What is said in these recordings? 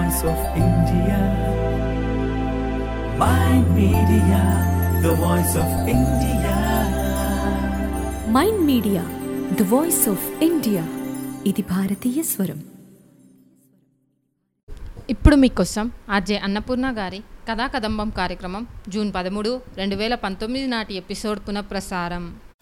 voice of India. Mind Media, the voice of India. Mind media the voice of India ఇది భారతీయ స్వరం ఇప్పుడు మీకోసం ఆర్జే అన్నపూర్ణ గారి కథా కదంబం కార్యక్రమం జూన్ పదమూడు రెండు వేల పంతొమ్మిది నాటి ఎపిసోడ్ పునఃప్రసారం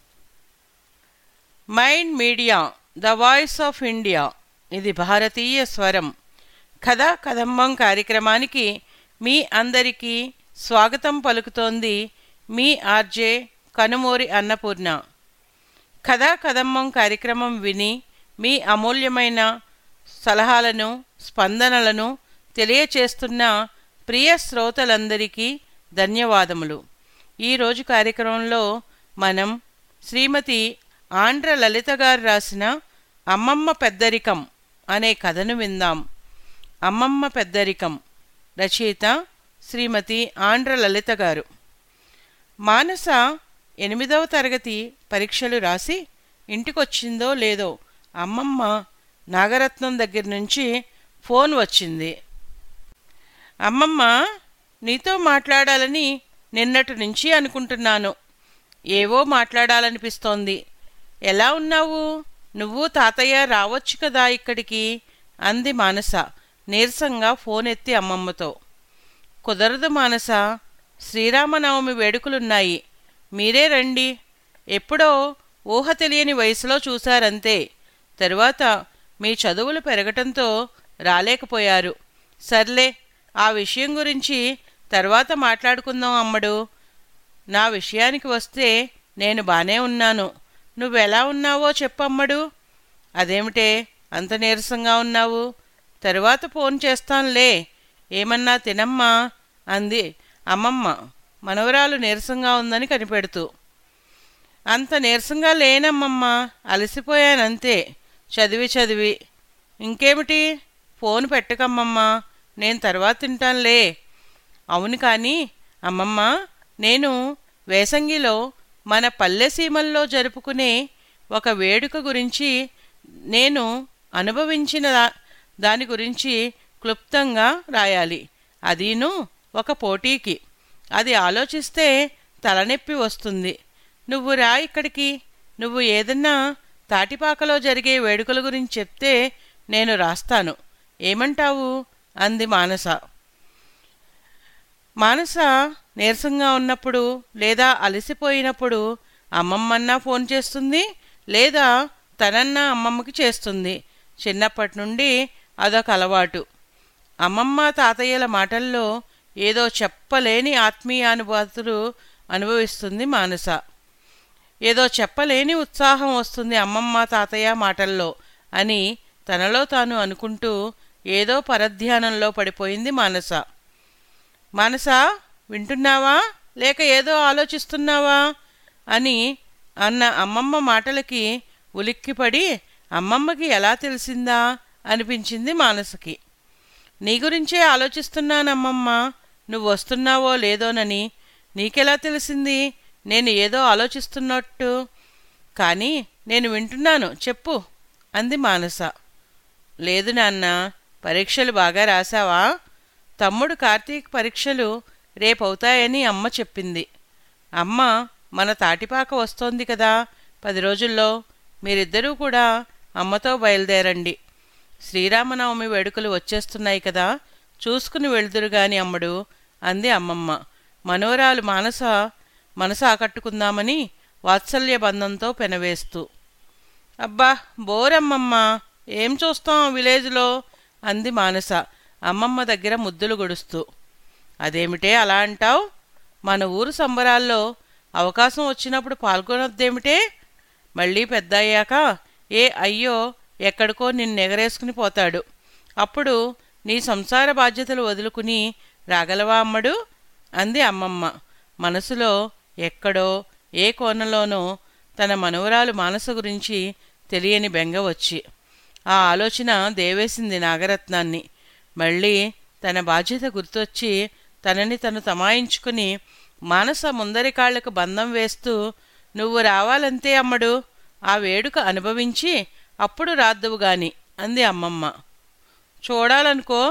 mind media the voice of India ఇది భారతీయ స్వరం కథా కదంబం కార్యక్రమానికి మీ అందరికీ స్వాగతం పలుకుతోంది మీ ఆర్జే కనుమూరి అన్నపూర్ణ కథా కదంబం కార్యక్రమం విని మీ అమూల్యమైన సలహాలను స్పందనలను తెలియచేస్తున్న ప్రియ శ్రోతలందరికీ ధన్యవాదములు ఈరోజు కార్యక్రమంలో మనం శ్రీమతి ఆంధ్ర లలిత గారు రాసిన అమ్మమ్మ పెద్దరికం అనే కథను విందాం అమ్మమ్మ పెద్దరికం రచయిత శ్రీమతి ఆంధ్ర లలిత గారు మానస ఎనిమిదవ తరగతి పరీక్షలు రాసి ఇంటికొచ్చిందో లేదో అమ్మమ్మ నాగరత్నం దగ్గర నుంచి ఫోన్ వచ్చింది అమ్మమ్మ నీతో మాట్లాడాలని నిన్నటి నుంచి అనుకుంటున్నాను ఏవో మాట్లాడాలనిపిస్తోంది ఎలా ఉన్నావు నువ్వు తాతయ్య రావచ్చు కదా ఇక్కడికి అంది మానస నీరసంగా ఫోన్ ఎత్తి అమ్మమ్మతో కుదరదు మానస శ్రీరామనవమి వేడుకలున్నాయి మీరే రండి ఎప్పుడో ఊహ తెలియని వయసులో చూశారంతే తరువాత మీ చదువులు పెరగటంతో రాలేకపోయారు సర్లే ఆ విషయం గురించి తర్వాత మాట్లాడుకుందాం అమ్మడు నా విషయానికి వస్తే నేను బానే ఉన్నాను నువ్వెలా ఉన్నావో చెప్పమ్మడు అదేమిటే అంత నీరసంగా ఉన్నావు తరువాత ఫోన్ చేస్తానులే ఏమన్నా తినమ్మా అంది అమ్మమ్మ మనవరాలు నీరసంగా ఉందని కనిపెడుతూ అంత నీరసంగా లేనమ్మమ్మ అలసిపోయానంతే చదివి చదివి ఇంకేమిటి ఫోన్ పెట్టకమ్మమ్మా నేను తర్వాత తింటానులే అవును కానీ అమ్మమ్మ నేను వేసంగిలో మన పల్లె సీమల్లో జరుపుకునే ఒక వేడుక గురించి నేను అనుభవించిన దా- దాని గురించి క్లుప్తంగా రాయాలి అదీను ఒక పోటీకి అది ఆలోచిస్తే తలనొప్పి వస్తుంది నువ్వు రా ఇక్కడికి నువ్వు ఏదన్నా తాటిపాకలో జరిగే వేడుకల గురించి చెప్తే నేను రాస్తాను ఏమంటావు అంది మానస మానస నీరసంగా ఉన్నప్పుడు లేదా అలసిపోయినప్పుడు అమ్మమ్మన్నా ఫోన్ చేస్తుంది లేదా తనన్నా అమ్మమ్మకి చేస్తుంది చిన్నప్పటి నుండి అదొక అలవాటు అమ్మమ్మ తాతయ్యల మాటల్లో ఏదో చెప్పలేని ఆత్మీయానుభూతులు అనుభవిస్తుంది మానస ఏదో చెప్పలేని ఉత్సాహం వస్తుంది అమ్మమ్మ తాతయ్య మాటల్లో అని తనలో తాను అనుకుంటూ ఏదో పరధ్యానంలో పడిపోయింది మానస మానస వింటున్నావా లేక ఏదో ఆలోచిస్తున్నావా అని అన్న అమ్మమ్మ మాటలకి ఉలిక్కిపడి అమ్మమ్మకి ఎలా తెలిసిందా అనిపించింది మానసకి నీ గురించే ఆలోచిస్తున్నానమ్మమ్మ నువ్వు వస్తున్నావో లేదోనని నీకెలా తెలిసింది నేను ఏదో ఆలోచిస్తున్నట్టు కానీ నేను వింటున్నాను చెప్పు అంది మానస లేదు నాన్న పరీక్షలు బాగా రాశావా తమ్ముడు కార్తీక్ పరీక్షలు రేపవుతాయని అమ్మ చెప్పింది అమ్మ మన తాటిపాక వస్తోంది కదా పది రోజుల్లో మీరిద్దరూ కూడా అమ్మతో బయలుదేరండి శ్రీరామనవమి వేడుకలు వచ్చేస్తున్నాయి కదా చూసుకుని వెళ్దురు గాని అమ్మడు అంది అమ్మమ్మ మనోరాలు మానస మనసు ఆకట్టుకుందామని వాత్సల్య బంధంతో పెనవేస్తూ అబ్బా బోరమ్మమ్మ ఏం చూస్తాం విలేజ్లో అంది మానస అమ్మమ్మ దగ్గర ముద్దులు గొడుస్తూ అదేమిటే అలా అంటావు మన ఊరు సంబరాల్లో అవకాశం వచ్చినప్పుడు పాల్గొనొద్దేమిటే మళ్ళీ పెద్ద అయ్యాక ఏ అయ్యో ఎక్కడికో నిన్నెగరేసుకుని పోతాడు అప్పుడు నీ సంసార బాధ్యతలు వదులుకుని రాగలవా అమ్మడు అంది అమ్మమ్మ మనసులో ఎక్కడో ఏ కోణంలోనో తన మనవరాలు మానస గురించి తెలియని బెంగ వచ్చి ఆ ఆలోచన దేవేసింది నాగరత్నాన్ని మళ్ళీ తన బాధ్యత గుర్తొచ్చి తనని తను తమాయించుకుని మానస ముందరి కాళ్లకు బంధం వేస్తూ నువ్వు రావాలంతే అమ్మడు ఆ వేడుక అనుభవించి అప్పుడు రాద్దువు గాని అంది అమ్మమ్మ చూడాలనుకో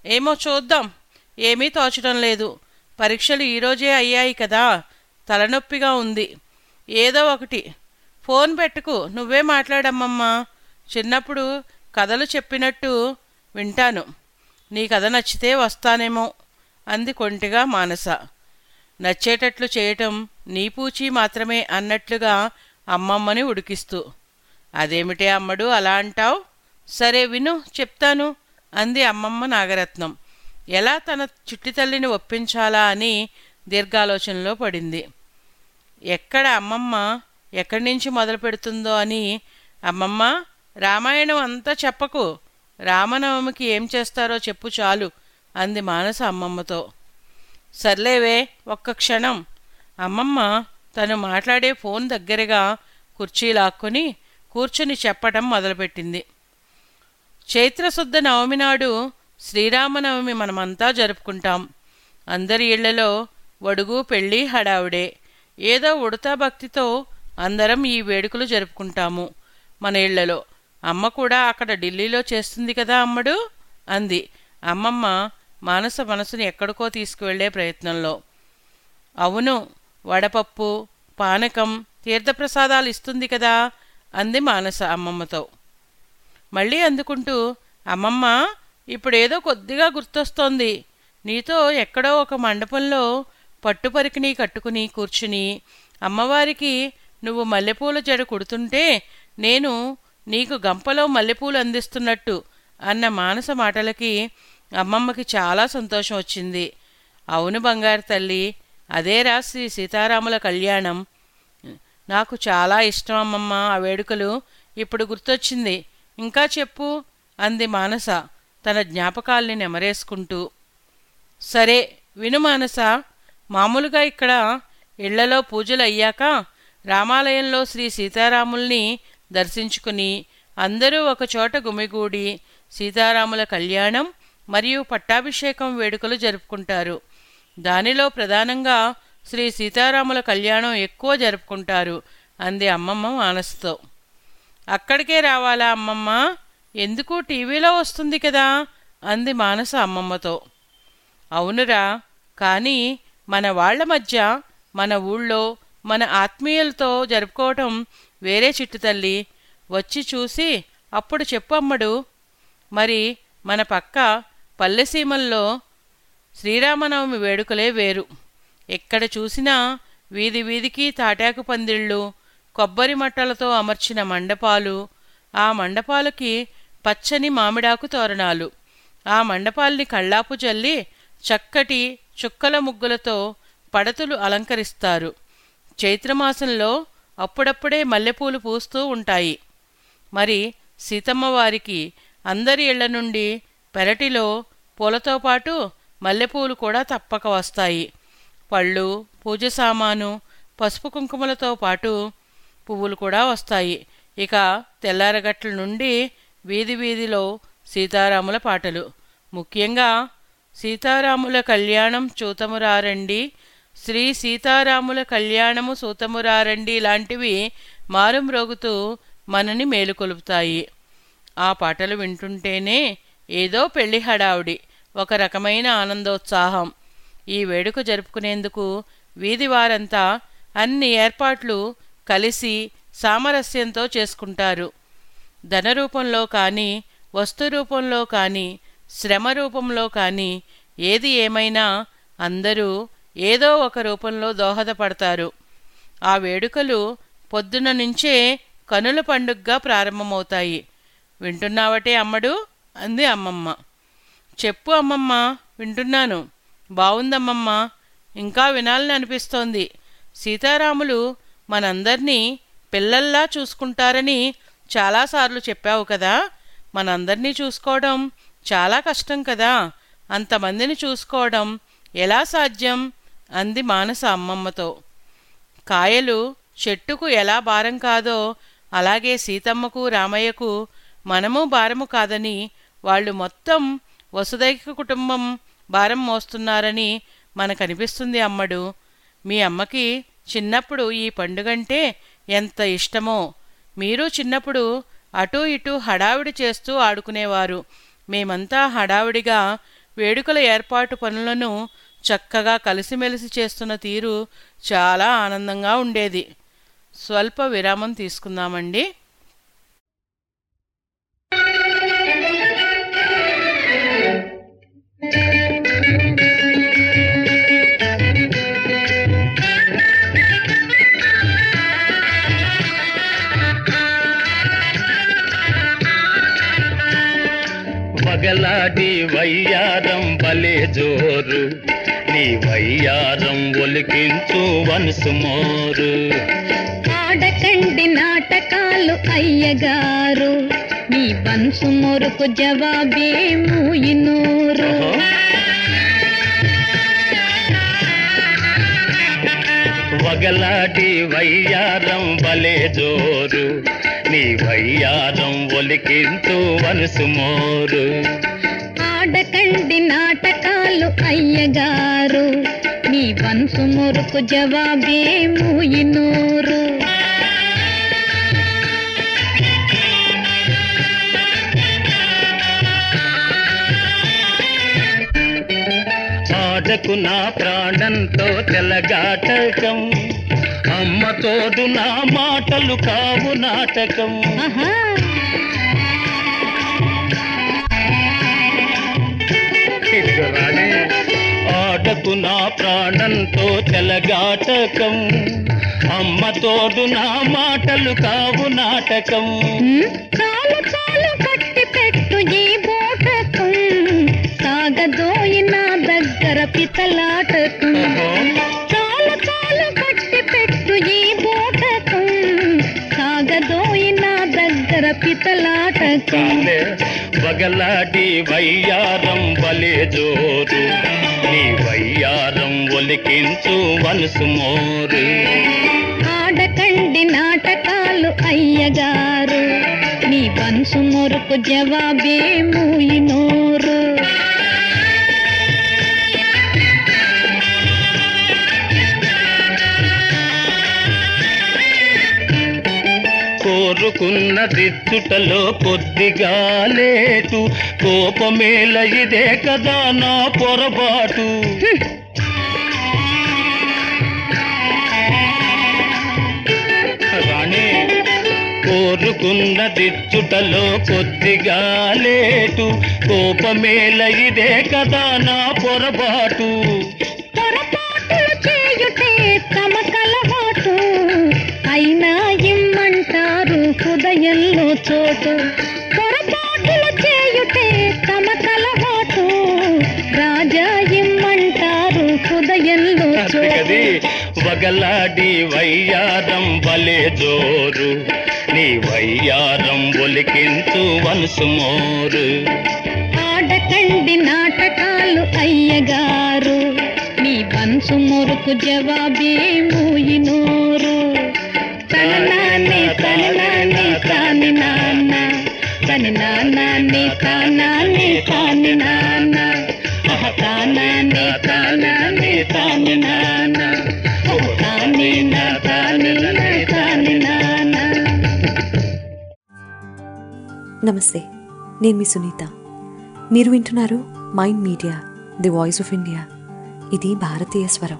ఏమో చూద్దాం ఏమీ తోచడం లేదు పరీక్షలు ఈరోజే అయ్యాయి కదా తలనొప్పిగా ఉంది ఏదో ఒకటి ఫోన్ పెట్టుకు నువ్వే మాట్లాడమ్మమ్మా చిన్నప్పుడు కథలు చెప్పినట్టు వింటాను నీ కథ నచ్చితే వస్తానేమో అంది కొంటిగా మానస నచ్చేటట్లు చేయటం నీ పూచి మాత్రమే అన్నట్లుగా అమ్మమ్మని ఉడికిస్తూ అదేమిటే అమ్మడు అలా అంటావు సరే విను చెప్తాను అంది అమ్మమ్మ నాగరత్నం ఎలా తన చిట్టి తల్లిని ఒప్పించాలా అని దీర్ఘాలోచనలో పడింది ఎక్కడ అమ్మమ్మ ఎక్కడి నుంచి మొదలు పెడుతుందో అని అమ్మమ్మ రామాయణం అంతా చెప్పకు రామనవమికి ఏం చేస్తారో చెప్పు చాలు అంది మానస అమ్మమ్మతో సర్లేవే ఒక్క క్షణం అమ్మమ్మ తను మాట్లాడే ఫోన్ దగ్గరగా కుర్చీ లాక్కొని కూర్చుని చెప్పటం మొదలుపెట్టింది చైత్రశుద్ధ నవమి నాడు శ్రీరామనవమి మనమంతా జరుపుకుంటాం అందరి ఇళ్లలో వడుగు పెళ్ళి హడావుడే ఏదో ఉడతా భక్తితో అందరం ఈ వేడుకలు జరుపుకుంటాము మన ఇళ్లలో అమ్మ కూడా అక్కడ ఢిల్లీలో చేస్తుంది కదా అమ్మడు అంది అమ్మమ్మ మానస మనసుని ఎక్కడికో తీసుకువెళ్లే ప్రయత్నంలో అవును వడపప్పు పానకం తీర్థప్రసాదాలు ఇస్తుంది కదా అంది మానస అమ్మమ్మతో మళ్ళీ అందుకుంటూ అమ్మమ్మ ఇప్పుడేదో కొద్దిగా గుర్తొస్తోంది నీతో ఎక్కడో ఒక మండపంలో పట్టుపరికిని కట్టుకుని కూర్చుని అమ్మవారికి నువ్వు మల్లెపూల జడ కుడుతుంటే నేను నీకు గంపలో మల్లెపూలు అందిస్తున్నట్టు అన్న మానస మాటలకి అమ్మమ్మకి చాలా సంతోషం వచ్చింది అవును బంగారు తల్లి అదేరా శ్రీ సీతారాముల కళ్యాణం నాకు చాలా ఇష్టం అమ్మమ్మ ఆ వేడుకలు ఇప్పుడు గుర్తొచ్చింది ఇంకా చెప్పు అంది మానస తన జ్ఞాపకాల్ని నెమరేసుకుంటూ సరే విను మానస మామూలుగా ఇక్కడ ఇళ్లలో పూజలు అయ్యాక రామాలయంలో శ్రీ సీతారాముల్ని దర్శించుకుని అందరూ ఒకచోట గుమిగూడి సీతారాముల కళ్యాణం మరియు పట్టాభిషేకం వేడుకలు జరుపుకుంటారు దానిలో ప్రధానంగా శ్రీ సీతారాముల కళ్యాణం ఎక్కువ జరుపుకుంటారు అంది అమ్మమ్మ మానసతో అక్కడికే రావాలా అమ్మమ్మ ఎందుకు టీవీలో వస్తుంది కదా అంది మానస అమ్మమ్మతో అవునురా కానీ మన వాళ్ళ మధ్య మన ఊళ్ళో మన ఆత్మీయులతో జరుపుకోవటం వేరే చిట్టు తల్లి వచ్చి చూసి అప్పుడు చెప్పు అమ్మడు మరి మన పక్క పల్లెసీమల్లో శ్రీరామనవమి వేడుకలే వేరు ఎక్కడ చూసినా వీధి వీధికి తాటాకు పందిళ్ళు కొబ్బరి మట్టలతో అమర్చిన మండపాలు ఆ మండపాలకి పచ్చని మామిడాకు తోరణాలు ఆ మండపాల్ని కళ్ళాపు జల్లి చక్కటి చుక్కల ముగ్గులతో పడతులు అలంకరిస్తారు చైత్రమాసంలో అప్పుడప్పుడే మల్లెపూలు పూస్తూ ఉంటాయి మరి సీతమ్మ వారికి అందరి ఇళ్ల నుండి పెరటిలో పూలతో పాటు మల్లెపూలు కూడా తప్పక వస్తాయి పళ్ళు పూజ సామాను పసుపు కుంకుమలతో పాటు పువ్వులు కూడా వస్తాయి ఇక తెల్లారగట్ల నుండి వీధి వీధిలో సీతారాముల పాటలు ముఖ్యంగా సీతారాముల కళ్యాణం చూతమురారండి శ్రీ సీతారాముల కళ్యాణము సూతమురారండి లాంటివి మారుమ్రోగుతూ మనని మేలుకొలుపుతాయి ఆ పాటలు వింటుంటేనే ఏదో పెళ్లి హడావుడి ఒక రకమైన ఆనందోత్సాహం ఈ వేడుక జరుపుకునేందుకు వీధి వారంతా అన్ని ఏర్పాట్లు కలిసి సామరస్యంతో చేసుకుంటారు ధన రూపంలో కానీ వస్తు రూపంలో కానీ శ్రమ రూపంలో కానీ ఏది ఏమైనా అందరూ ఏదో ఒక రూపంలో దోహదపడతారు ఆ వేడుకలు పొద్దున నుంచే కనుల పండుగగా ప్రారంభమవుతాయి వింటున్నావటే అమ్మడు అంది అమ్మమ్మ చెప్పు అమ్మమ్మ వింటున్నాను బావుందమ్మమ్మ ఇంకా వినాలని అనిపిస్తోంది సీతారాములు మనందర్నీ పిల్లల్లా చూసుకుంటారని చాలాసార్లు చెప్పావు కదా మనందర్నీ చూసుకోవడం చాలా కష్టం కదా అంతమందిని చూసుకోవడం ఎలా సాధ్యం అంది మానస అమ్మమ్మతో కాయలు చెట్టుకు ఎలా భారం కాదో అలాగే సీతమ్మకు రామయ్యకు మనము భారము కాదని వాళ్ళు మొత్తం వసుదైక కుటుంబం భారం మోస్తున్నారని మనకనిపిస్తుంది అమ్మడు మీ అమ్మకి చిన్నప్పుడు ఈ పండుగంటే ఎంత ఇష్టమో మీరు చిన్నప్పుడు అటూ ఇటూ హడావిడి చేస్తూ ఆడుకునేవారు మేమంతా హడావిడిగా వేడుకల ఏర్పాటు పనులను చక్కగా కలిసిమెలిసి చేస్తున్న తీరు చాలా ఆనందంగా ఉండేది స్వల్ప విరామం తీసుకుందామండి వగలాడి వయ్యారం బలే జోరు నీ వయ్యారం ఒలికించు వనసు మోరు ఆడకండి నాటకాలు అయ్యగారు మీ బన్సు మొరుకు జవాబేమూ ఇనూరు వగలాడి వయ్యారం బలే జోరు నీ వయ్యారం ఒలికించు వనసు మోరు ఆడకండి నాటకాలు అయ్యగారు మీ బన్సు మొరుకు జవాబేమూ ఇనూరు ఆడకు నా ప్రాణంతో తెలగాటకం అమ్మ తోడు నా మాటలు కావు నాటకం ఆహా ఇదిగో రాణి. ఆడకు నా ప్రాణంతో తెలగాటకం అమ్మ తోడు నా మాటలు కావు నాటకం ఉమ్, చాలు చాలు కట్టి పెట్టు ఈ బోటకం సాగదోయి నా దగ్గర పితలాటకం చాలు చాలు కట్టి పెట్టు ఈ బోటకం సాగదోయి నా దగ్గర పితలాటకం కాలే వగలాడి వయ్యారం బలే జోరు నీ వయ్యారం ఒలికించు వనసు మోరు ఆడకండి నాటకాలు అయ్యగారు మీ బన్సు మొరుకు జవాబేమూ నోరు కోరుకున్న దిద్దుటలో కొద్దిగా లేటు కోపమేల ఇదే కదా నా పొరపాటు రాణి కోరుకున్న దిద్దుటలో కొద్దిగా లేటు కోపమేల ఇదే కదా నా పొరపాటు పొరపాటులు చేయుటే తమ కలవాటు అయినా ఇమ్మంటారు హృదయంలో చోటు పొరపాటులు చేయుటే తమ కలవాటు రాజా ఇమ్మంటారు హృదయంలో అందుకది చోటు వగలాడి వయ్యారం బలే జోరు నీ వయ్యారం ఒలికించు వనసు మోరు ఆడకండి నాటకాలు అయ్యగారు మీ బన్సు మొరుకు జవాబేమూ నోరు తన నాన్నే తన నాన్నే తాని నాన్న తన నాన్నే తానాన్నే తాని నాన్న అహ తానాన్నే తానాన్నే తాని నాన్న అహ తానే నా తానే నా తాని నాన్న నమస్తే నేను మీ సునీత మీరు వింటున్నారు mind media the voice of India ఇది భారతీయ స్వరం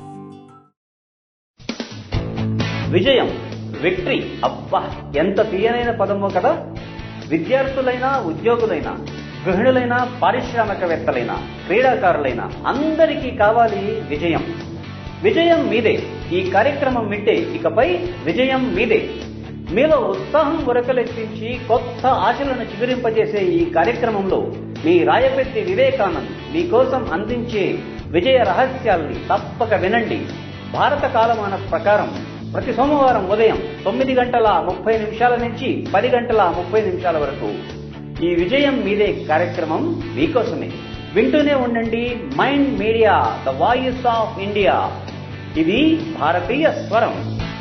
విజయం విక్టరీ అబ్బా ఎంత తీయనైన పదమో కదా విద్యార్థులైనా ఉద్యోగులైనా గృహిణులైనా పారిశ్రామికవేత్తలైనా క్రీడాకారులైన అందరికీ కావాలి విజయం విజయం మీదే ఈ కార్యక్రమం వింటే ఇకపై విజయం మీదే మీలో ఉత్సాహం ఉరకలెత్తించి కొత్త ఆశలను చిగురింపజేసే ఈ కార్యక్రమంలో మీ రాయపెట్టి వివేకానంద్ మీకోసం అందించే విజయ రహస్యాల్ని తప్పక వినండి భారత కాలమాన ప్రకారం ప్రతి సోమవారం ఉదయం తొమ్మిది గంటల ముప్పై నిమిషాల నుంచి పది గంటల ముప్పై నిమిషాల వరకు ఈ విజయం మీదే కార్యక్రమం మీకోసమే వింటూనే ఉండండి mind media the voice of India ఇది భారతీయ స్వరం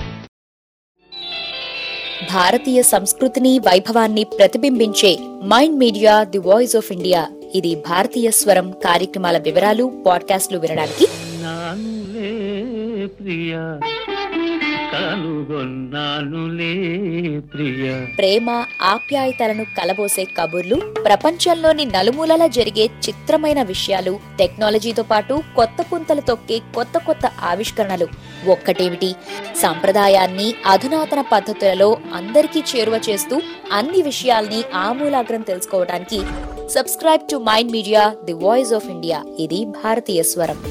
భారతీయ సంస్కృతిని వైభవాన్ని ప్రతిబింబించే mind media the voice of India ఇది భారతీయ స్వరం కార్యక్రమాల వివరాలు పాడ్కాస్ట్లు వినడానికి నానులే ప్రియా కనుగొన్నానులే ప్రియ ప్రేమ ఆప్యాయతలను కలబోసే కబుర్లు ప్రపంచంలోని నలుమూలలా జరిగే చిత్రమైన విషయాలు టెక్నాలజీతో పాటు కొత్త పుంతలు తొక్కే కొత్త కొత్త ఆవిష్కరణలు ఒక్కటేమిటి సంప్రదాయాన్ని అధునాతన పద్ధతులలో అందరికీ చేరువ చేస్తూ అన్ని విషయాల్ని ఆమూలాగ్రం తెలుసుకోవడానికి subscribe to mind media the voice of India ఇది భారతీయ స్వరం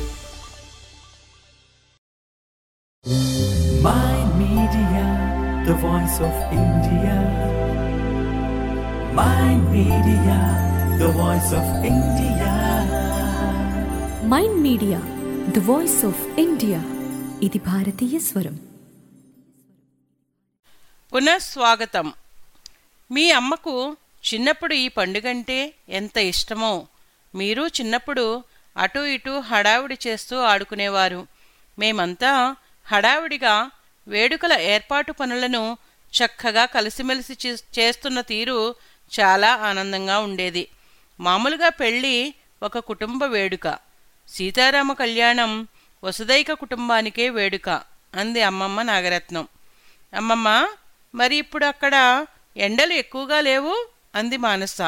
Mind Media, the voice of India. Mind Media, the voice of India. Mind media the voice of India ఇది భారతీయ స్వరం పునఃస్వాగతం మీ అమ్మకు చిన్నప్పుడు ఈ పండుగంటే ఎంత ఇష్టమో మీరు చిన్నప్పుడు అటు ఇటు హడావుడి చేస్తూ ఆడుకునేవారు మేమంతా హడావుడిగా వేడుకల ఏర్పాటు పనులను చక్కగా కలిసిమెలిసి చే- చేస్తున్న తీరు చాలా ఆనందంగా ఉండేది మామూలుగా పెళ్ళి ఒక కుటుంబ వేడుక సీతారామ కళ్యాణం వసుదైక కుటుంబానికే వేడుక అంది అమ్మమ్మ నాగరత్నం అమ్మమ్మ మరి ఇప్పుడు అక్కడ ఎండలు ఎక్కువగా లేవు అంది మానస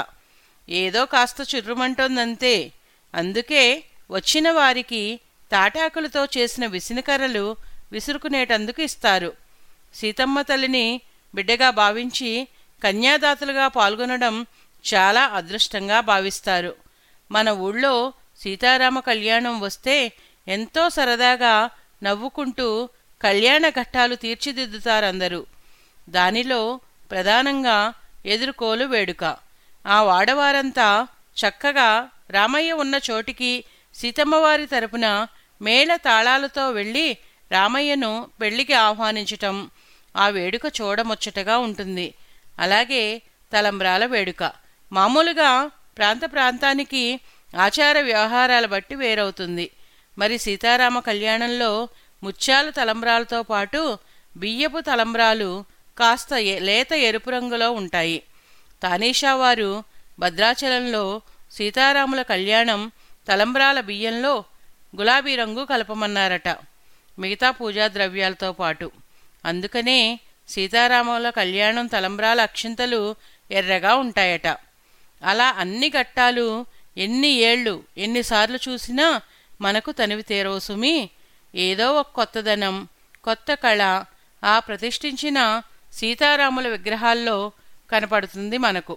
ఏదో కాస్త చుర్రుమంటోందంతే అందుకే వచ్చిన వారికి తాటాకులతో చేసిన విసినకర్రలు విసురుకునేటందుకు ఇస్తారు సీతమ్మ తల్లిని బిడ్డగా భావించి కన్యాదాతలుగా పాల్గొనడం చాలా అదృష్టంగా భావిస్తారు మన ఊళ్ళో సీతారామ కళ్యాణం వస్తే ఎంతో సరదాగా నవ్వుకుంటూ కళ్యాణ ఘట్టాలు తీర్చిదిద్దుతారందరూ దానిలో ప్రధానంగా ఎదుర్కోలు వేడుక ఆ వాడవారంతా చక్కగా రామయ్య ఉన్న చోటికి సీతమ్మవారి తరపున మేళ తాళాలతో వెళ్ళి రామయ్యను పెళ్లికి ఆహ్వానించటం ఆ వేడుక చూడముచ్చటగా ఉంటుంది అలాగే తలంబ్రాల వేడుక మామూలుగా ప్రాంత ప్రాంతానికి ఆచార వ్యవహారాల బట్టి వేరవుతుంది మరి సీతారామ కళ్యాణంలో ముత్యాల తలంబ్రాలతో పాటు బియ్యపు తలంబ్రాలు కాస్త ఎ- లేత ఎరుపు రంగులో ఉంటాయి తానీషా వారు భద్రాచలంలో సీతారాముల కళ్యాణం తలంబ్రాల బియ్యంలో గులాబీ రంగు కలపమన్నారట మిగతా పూజా ద్రవ్యాలతో పాటు అందుకనే సీతారాముల కళ్యాణం తలంబ్రాల అక్షింతలు ఎర్రగా ఉంటాయట అలా అన్ని ఘట్టాలు ఎన్ని ఏళ్ళు ఎన్నిసార్లు చూసినా మనకు తనివి తీరవు సుమి ఏదో ఒక కొత్తదనం కొత్త కళ ఆ ప్రతిష్ఠించిన సీతారాముల విగ్రహాల్లో కనపడుతుంది మనకు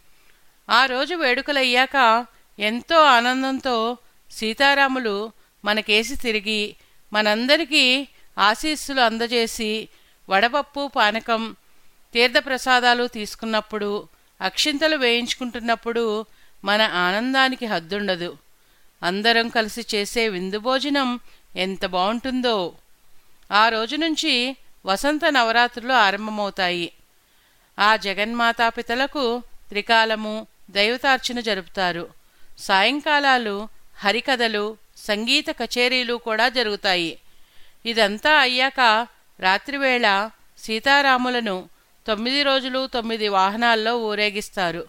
ఆ రోజు వేడుకలయ్యాక ఎంతో ఆనందంతో సీతారాములు మనకేసి తిరిగి మనందరికీ ఆశీస్సులు అందజేసి వడపప్పు పానకం తీర్థప్రసాదాలు తీసుకున్నప్పుడు అక్షింతలు వేయించుకుంటున్నప్పుడు మన ఆనందానికి హద్దుండదు అందరం కలిసి చేసే విందు భోజనం ఎంత బావుంటుందో ఆ రోజు నుంచి వసంత నవరాత్రులు ఆరంభమవుతాయి ఆ జగన్మాతాపితలకు త్రికాలము దైవతార్చన జరుపుతారు సాయంకాలాలు హరికథలు సంగీత కచేరీలు కూడా జరుగుతాయి ఇదంతా అయ్యాక రాత్రివేళ సీతారాములను తొమ్మిది రోజులు తొమ్మిది వాహనాల్లో ఊరేగిస్తారు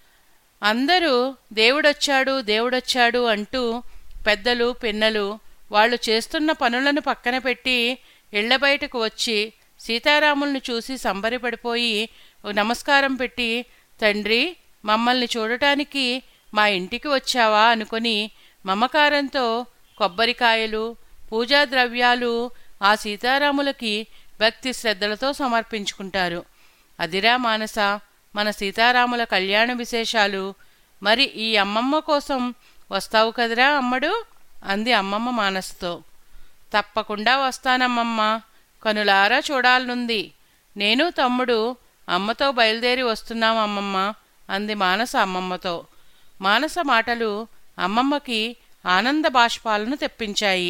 అందరూ దేవుడొచ్చాడు దేవుడొచ్చాడు అంటూ పెద్దలు పిన్నలు వాళ్ళు చేస్తున్న పనులను పక్కన పెట్టి ఇళ్ల బయటకు వచ్చి సీతారాముల్ని చూసి సంబరపడిపోయి ఓ నమస్కారం పెట్టి తండ్రి మమ్మల్ని చూడటానికి మా ఇంటికి వచ్చావా అనుకొని మమకారంతో కొబ్బరికాయలు పూజా ద్రవ్యాలు ఆ సీతారాములకి భక్తి శ్రద్ధలతో సమర్పించుకుంటారు అదిరా మానస మన సీతారాముల కళ్యాణ విశేషాలు మరి ఈ అమ్మమ్మ కోసం వస్తావు కదరా అమ్మడు అంది అమ్మమ్మ మానసతో తప్పకుండా వస్తానమ్మమ్మ కనులారా చూడాలనుంది నేను తమ్ముడు అమ్మతో బయలుదేరి వస్తున్నాం అమ్మమ్మ అంది మానస అమ్మమ్మతో మానస మాటలు అమ్మమ్మకి ఆనంద బాష్పాలను తెప్పించాయి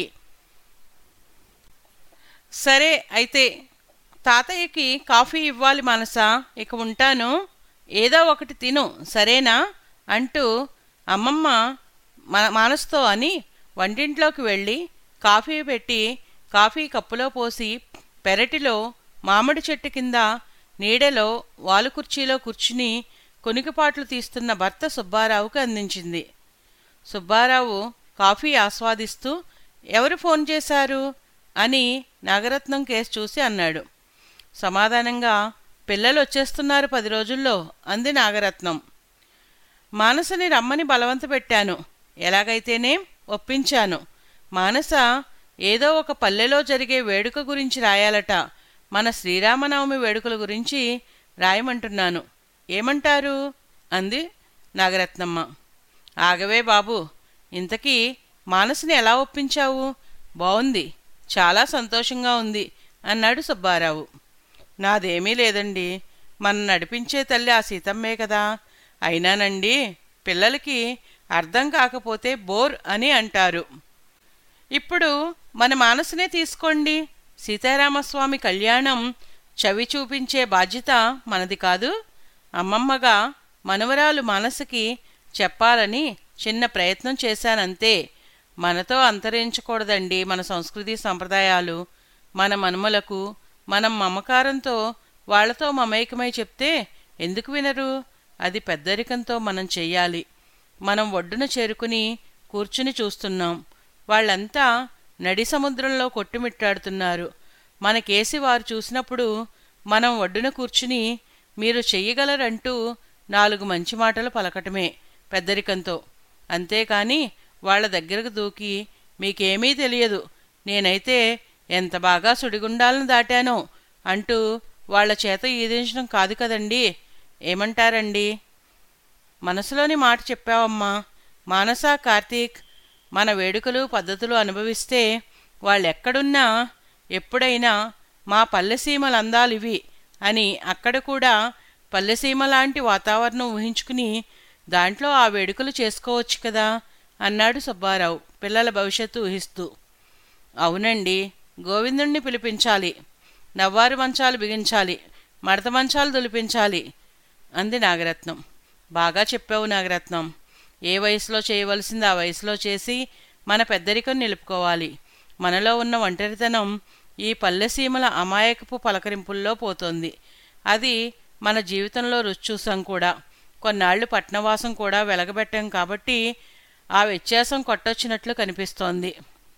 సరే అయితే తాతయ్యకి కాఫీ ఇవ్వాలి మనసా ఇక ఉంటాను ఏదో ఒకటి తిను సరేనా అంటూ అమ్మమ్మ మన మానసుతో అని వంటింట్లోకి వెళ్ళి కాఫీ పెట్టి కాఫీ కప్పులో పోసి పెరటిలో మామిడి చెట్టు కింద నీడలో వాలు కుర్చీలో కూర్చుని కొనికిపాట్లు తీస్తున్న భర్త సుబ్బారావుకి అందించింది సుబ్బారావు కాఫీ ఆస్వాదిస్తూ ఎవరు ఫోన్ చేశారు అని నాగరత్నం కేసు చూసి అన్నాడు సమాధానంగా పిల్లలు వచ్చేస్తున్నారు పది రోజుల్లో అంది నాగరత్నం మానసని రమ్మని బలవంత పెట్టాను ఎలాగైతేనే ఒప్పించాను మానస ఏదో ఒక పల్లెలో జరిగే వేడుక గురించి రాయాలట మన శ్రీరామనవమి వేడుకల గురించి రాయమంటున్నాను ఏమంటారు అంది నాగరత్నమ్మ ఆగవే బాబు ఇంతకీ మానసుని ఎలా ఒప్పించావు బావుంది చాలా సంతోషంగా ఉంది అన్నాడు సుబ్బారావు నాదేమీ లేదండి మన నడిపించే తల్లి ఆ సీతమ్మే కదా అయినానండి పిల్లలకి అర్థం కాకపోతే బోర్ అని అంటారు ఇప్పుడు మన మానసునే తీసుకోండి సీతారామస్వామి కళ్యాణం చవి చూపించే బాధ్యత మనది కాదు అమ్మమ్మగా మనవరాలు మనసుకి చెప్పాలని చిన్న ప్రయత్నం చేశానంతే మనతో అంతరించకూడదండి మన సంస్కృతి సంప్రదాయాలు మన మనుమలకు మనం మమకారంతో వాళ్లతో మమేకమై చెప్తే ఎందుకు వినరు అది పెద్దరికంతో మనం చెయ్యాలి మనం ఒడ్డున చేరుకుని కూర్చుని చూస్తున్నాం వాళ్ళంతా నడి సముద్రంలో కొట్టుమిట్టాడుతున్నారు మనకేసి వారు చూసినప్పుడు మనం ఒడ్డున కూర్చుని మీరు చెయ్యగలరంటూ నాలుగు మంచి మాటలు పలకటమే పెద్దరికంతో అంతేకాని వాళ్ళ దగ్గరకు దూకి మీకేమీ తెలియదు నేనైతే ఎంత బాగా సుడిగుండాలను దాటానో అంటూ వాళ్ళ చేత ఈదించడం కాదు కదండి ఏమంటారండి మనసులోని మాట చెప్పావమ్మా మానస కార్తీక్ మన వేడుకలు పద్ధతులు అనుభవిస్తే వాళ్ళెక్కడున్నా ఎప్పుడైనా మా పల్లెసీమల అందాలివి అని అక్కడ కూడా పల్లెసీమ లాంటి వాతావరణం ఊహించుకుని దాంట్లో ఆ వేడుకలు చేసుకోవచ్చు కదా అన్నాడు సుబ్బారావు పిల్లల భవిష్యత్తు ఊహిస్తూ అవునండి గోవిందుణ్ణి పిలిపించాలి నవ్వారు మంచాలు బిగించాలి మడత మంచాలు దులిపించాలి అంది నాగరత్నం బాగా చెప్పావు నాగరత్నం ఏ వయసులో చేయవలసింది ఆ వయసులో చేసి మన పెద్దరికం నిలుపుకోవాలి మనలో ఉన్న ఒంటరితనం ఈ పల్లెసీమల అమాయకపు పలకరింపుల్లో పోతోంది అది మన జీవితంలో రుచి చూసాం కూడా కొన్నాళ్లు పట్నవాసం కూడా వెలగబెట్టాం కాబట్టి ఆ వ్యత్యాసం కొట్టొచ్చినట్లు కనిపిస్తోంది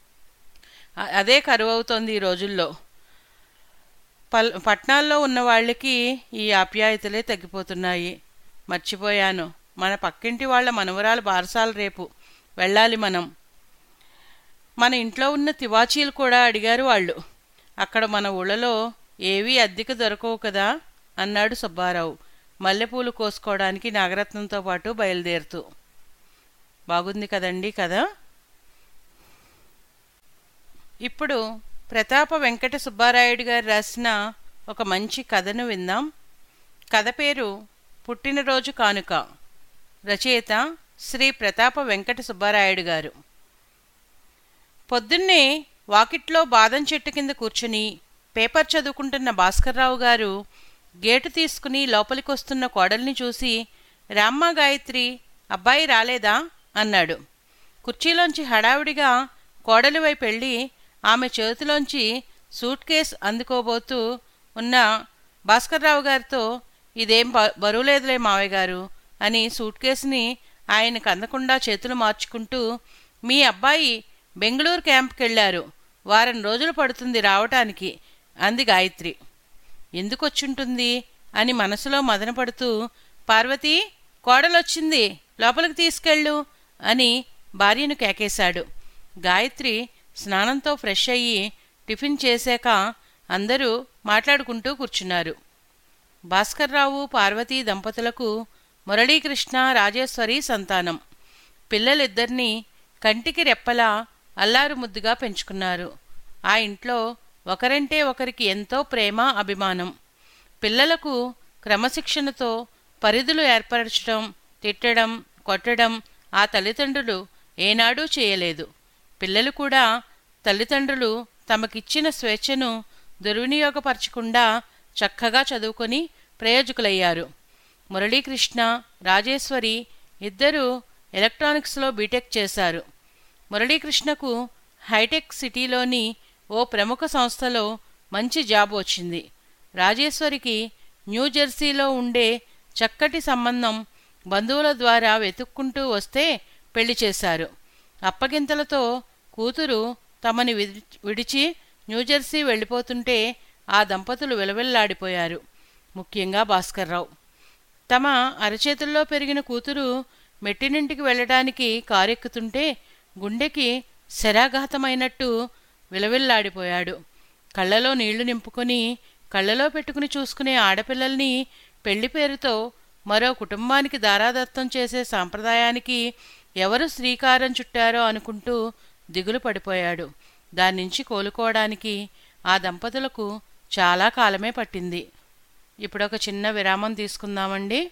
అ- అదే కరువు అవుతోంది ఈ రోజుల్లో పల్ పట్నాల్లో ఉన్న వాళ్ళకి ఈ ఆప్యాయతలే తగ్గిపోతున్నాయి మర్చిపోయాను మన పక్కింటి వాళ్ళ మనవరాలు బారసాలు రేపు వెళ్ళాలి మనం మన ఇంట్లో ఉన్న తివాచీలు కూడా అడిగారు వాళ్ళు అక్కడ మన ఊళ్ళలో ఏవీ అద్దెకు దొరకవు కదా అన్నాడు సుబ్బారావు మల్లెపూలు కోసుకోవడానికి నాగరత్నంతో పాటు బయలుదేరుతూ బాగుంది కదండి కదా ఇప్పుడు ప్రతాప వెంకట సుబ్బారాయుడు గారు రాసిన ఒక మంచి కథను విందాం కథ పేరు పుట్టినరోజు కానుక రచయిత శ్రీ ప్రతాప వెంకట సుబ్బారాయుడు గారు పొద్దున్నే వాకిట్లో బాదం చెట్టు కింద కూర్చుని పేపర్ చదువుకుంటున్న భాస్కర్రావు గారు గేటు తీసుకుని లోపలికొస్తున్న కోడల్ని చూసి రామ్మ గాయత్రి అబ్బాయి రాలేదా అన్నాడు కుర్చీలోంచి హడావిడిగా కోడలి వైపు వెళ్ళి ఆమె చేతిలోంచి సూట్ కేస్ అందుకోబోతూ ఉన్న భాస్కర్రావు గారితో ఇదేం బ- బరువులేదులే మావయ్య గారు అని సూట్ కేసుని ఆయనకు అందకుండా చేతులు మార్చుకుంటూ మీ అబ్బాయి బెంగళూరు క్యాంప్కి వెళ్ళారు వారం రోజులు పడుతుంది రావటానికి అంది గాయత్రి ఎందుకొచ్చుంటుంది అని మనసులో మదనపడుతూ పార్వతి కోడలొచ్చింది లోపలికి తీసుకెళ్ళు అని భార్యను కేకేశాడు గాయత్రి స్నానంతో ఫ్రెష్ అయ్యి టిఫిన్ చేశాక అందరూ మాట్లాడుకుంటూ కూర్చున్నారు భాస్కర్రావు పార్వతీ దంపతులకు మురళీకృష్ణ రాజేశ్వరి సంతానం పిల్లలిద్దరినీ కంటికి రెప్పలా అల్లారు ముద్దుగా పెంచుకున్నారు ఆ ఇంట్లో ఒకరంటే ఒకరికి ఎంతో ప్రేమ అభిమానం పిల్లలకు క్రమశిక్షణతో పరిధులు ఏర్పరచడం తిట్టడం కొట్టడం ఆ తల్లిదండ్రులు ఏనాడూ చేయలేదు పిల్లలు కూడా తల్లిదండ్రులు తమకిచ్చిన స్వేచ్ఛను దుర్వినియోగపరచకుండా చక్కగా చదువుకొని ప్రయోజకులయ్యారు మురళీకృష్ణ రాజేశ్వరి ఇద్దరూ ఎలక్ట్రానిక్స్లో బీటెక్ చేశారు మురళీకృష్ణకు హైటెక్ సిటీలోని ఓ ప్రముఖ సంస్థలో మంచి జాబ్ వచ్చింది రాజేశ్వరికి న్యూజెర్సీలో ఉండే చక్కటి సంబంధం బంధువుల ద్వారా వెతుక్కుంటూ వస్తే పెళ్లి చేశారు అప్పగింతలతో కూతురు తమని విడి- విడిచి న్యూజెర్సీ వెళ్ళిపోతుంటే ఆ దంపతులు విలవిల్లాడిపోయారు ముఖ్యంగా భాస్కర్రావు తమ అరచేతుల్లో పెరిగిన కూతురు మెట్టినింటికి వెళ్ళడానికి కారెక్కుతుంటే గుండెకి శరాఘాతమైనట్టు విలవిల్లాడిపోయాడు కళ్ళలో నీళ్లు నింపుకొని కళ్ళలో పెట్టుకుని చూసుకునే ఆడపిల్లల్ని పెళ్లి పేరుతో మరో కుటుంబానికి దారాదత్తం చేసే సాంప్రదాయానికి ఎవరు శ్రీకారం చుట్టారో అనుకుంటూ దిగులు పడిపోయాడు దాని నుంచి కోలుకోవడానికి ఆ దంపతులకు చాలా కాలమే పట్టింది ఇప్పుడు ఒక చిన్న విరామం తీసుకుందామండి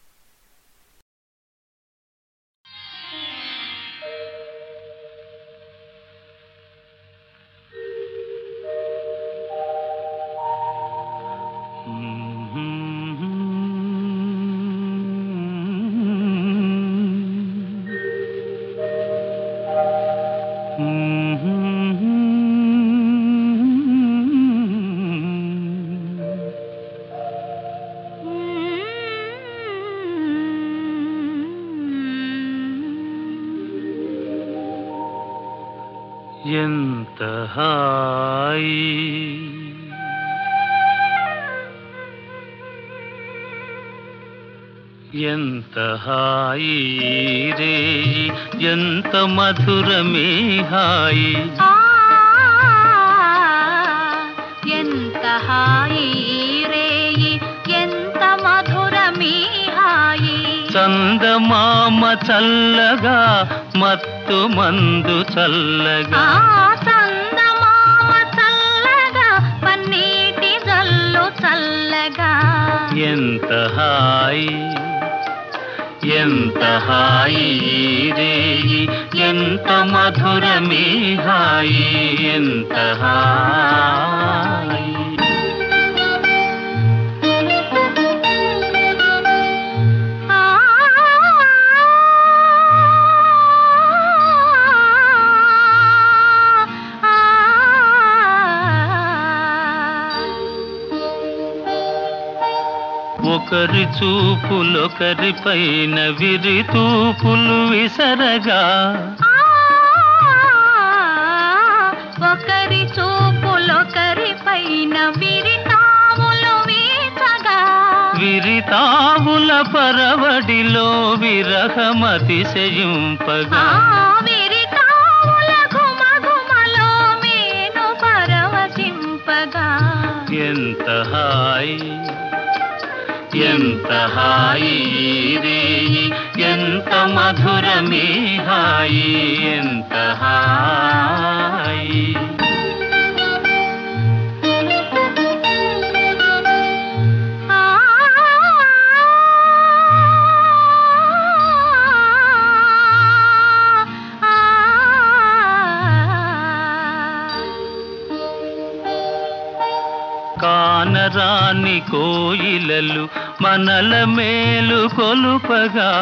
ఎంత హాయి ఎంత హాయి రే ఎంత మధురమే హాయి ఎంత హాయి రేయి ఎంత మధురమీ హాయి చందమామ చల్లగా మత్తు మందు చల్లగా ఆ చందమామ చల్లగా పన్నీటి జల్లు చల్లగా ఎంత హాయి ఎంత హాయి రే ఎంత మధురమే హాయి ఎంత హాయి ఆ ఒకరి చూపులొకరి పైన విరి తూపులు విసరగా ఒకరి చూపులొకరి పైన విరితాములు వీచగా విరితావుల పరవడిలో విరహమతిశయింపగా ఆ విరితాముల ఘుమఘుమలో మేను పరవశింపగా ఎంత హాయి ఎంత హాయి రే ఎంత మధురమే హాయి ఎంత హాయి ఆ కానరాని కోయిలలు మనల మేలు కొలుపగా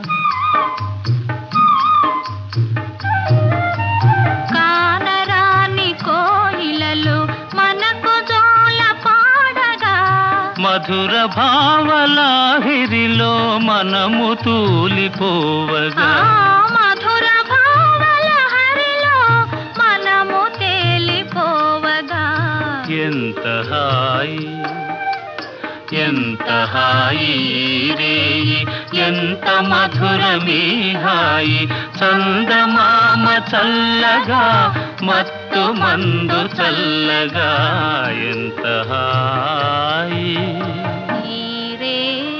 కానరాని కోయిలలు మనకు జోల పాడగా మధుర భావలాహిరిలో మనము ఆ తూలిపోవగా మధుర భావల హరిలో మనము తేలిపోవగా ఎంత హాయి ఎంత హాయి రే ఎంత మధురమే హాయి చందమామ చల్లగా మత్తు మందు చల్లగా ఎంత హాయి నీరే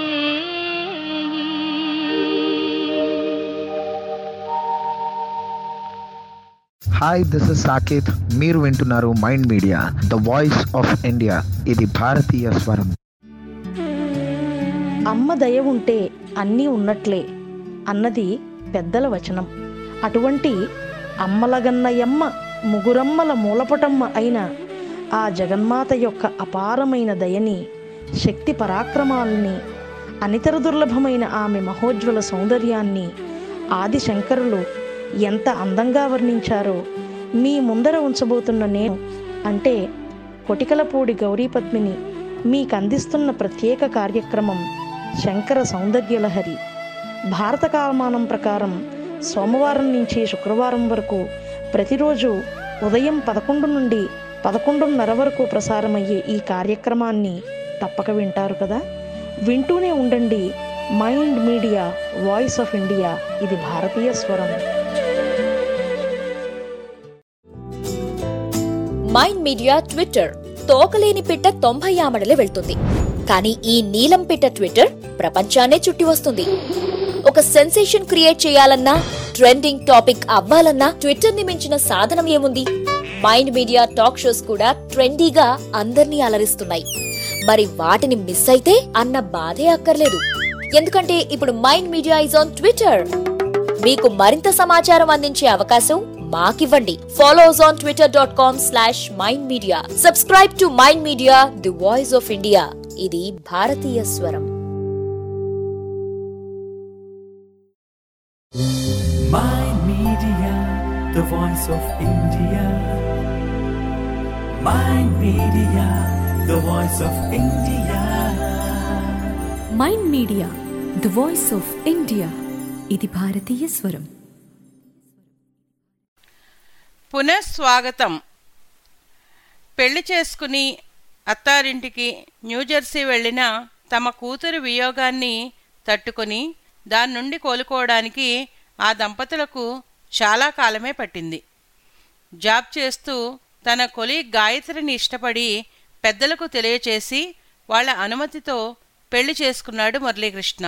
హాయ్ దిస్ ఇస్ సాకేత్ మీరు వింటున్నారు mind media the voice of India ఇది భారతీయ స్వరం అమ్మ దయ ఉంటే అన్నీ ఉన్నట్లే అన్నది పెద్దల వచనం అటువంటి అమ్మలగన్నయమ్మ ముగురమ్మల మూలపటమ్మ అయిన ఆ జగన్మాత యొక్క అపారమైన దయని శక్తి పరాక్రమాలని అనితర దుర్లభమైన ఆమె మహోజ్వల సౌందర్యాన్ని ఆది శంకరులు ఎంత అందంగా వర్ణించారో మీ ముందర ఉంచబోతున్న నేను అంటే కొటికలపూడి గౌరీపద్మిని మీకు అందిస్తున్న ప్రత్యేక కార్యక్రమం శంకర సౌందర్యలహరి భారత కాలమానం ప్రకారం సోమవారం నుంచి శుక్రవారం వరకు ప్రతిరోజు ఉదయం పదకొండు నుండి పదకొండున్నర వరకు ప్రసారమయ్యే ఈ కార్యక్రమాన్ని తప్పక వింటారు కదా వింటూనే ఉండండి mind media voice of India ఇది భారతీయ స్వరం మైండ్ మీడియా ట్విట్టర్ తోకలేని పిట్ట తొంభై ఆమడలే వెళ్తుంది కానీ ఈ నీలం పిట్ట ట్విట్టర్ ప్రపంచాన్నే చుట్టి వస్తుంది ఒక సెన్సేషన్ క్రియేట్ చేయాలన్నా ట్రెండింగ్ టాపిక్ అవ్వాలన్నా ట్విట్టర్ ని మించిన సాధనం ఏముంది మైండ్ మీడియా టాక్ షోస్ కూడా ట్రెండీగా అందర్నీ అలరిస్తున్నాయి మరి వాటిని మిస్ అయితే అన్న బాధే అక్కర్లేదు ఎందుకంటే ఇప్పుడు mind media is on Twitter మీకు మరింత సమాచారం అందించే అవకాశం మాకివ్వండి follows on Twitter dot com slash mind media subscribe to mind media the voice of India ఇది భారతీయ స్వరం Mind Media, the voice of India. Mind Media, the voice of India. Mind media the voice of India ఇది భారతీయ స్వరం పునఃస్వాగతం పెళ్లి చేసుకుని అత్తారింటికి New Jersey వెళ్ళిన తమ కూతురు వియోగాన్ని తట్టుకొని దాని నుండి కోలుకోవడానికి ఆ దంపతులకు చాలా కాలమే పట్టింది జాబ్ చేస్తూ తన కొలీగ్ గాయత్రిని ఇష్టపడి పెద్దలకు తెలియచేసి వాళ్ళ అనుమతితో పెళ్లి చేసుకున్నాడు మురళీకృష్ణ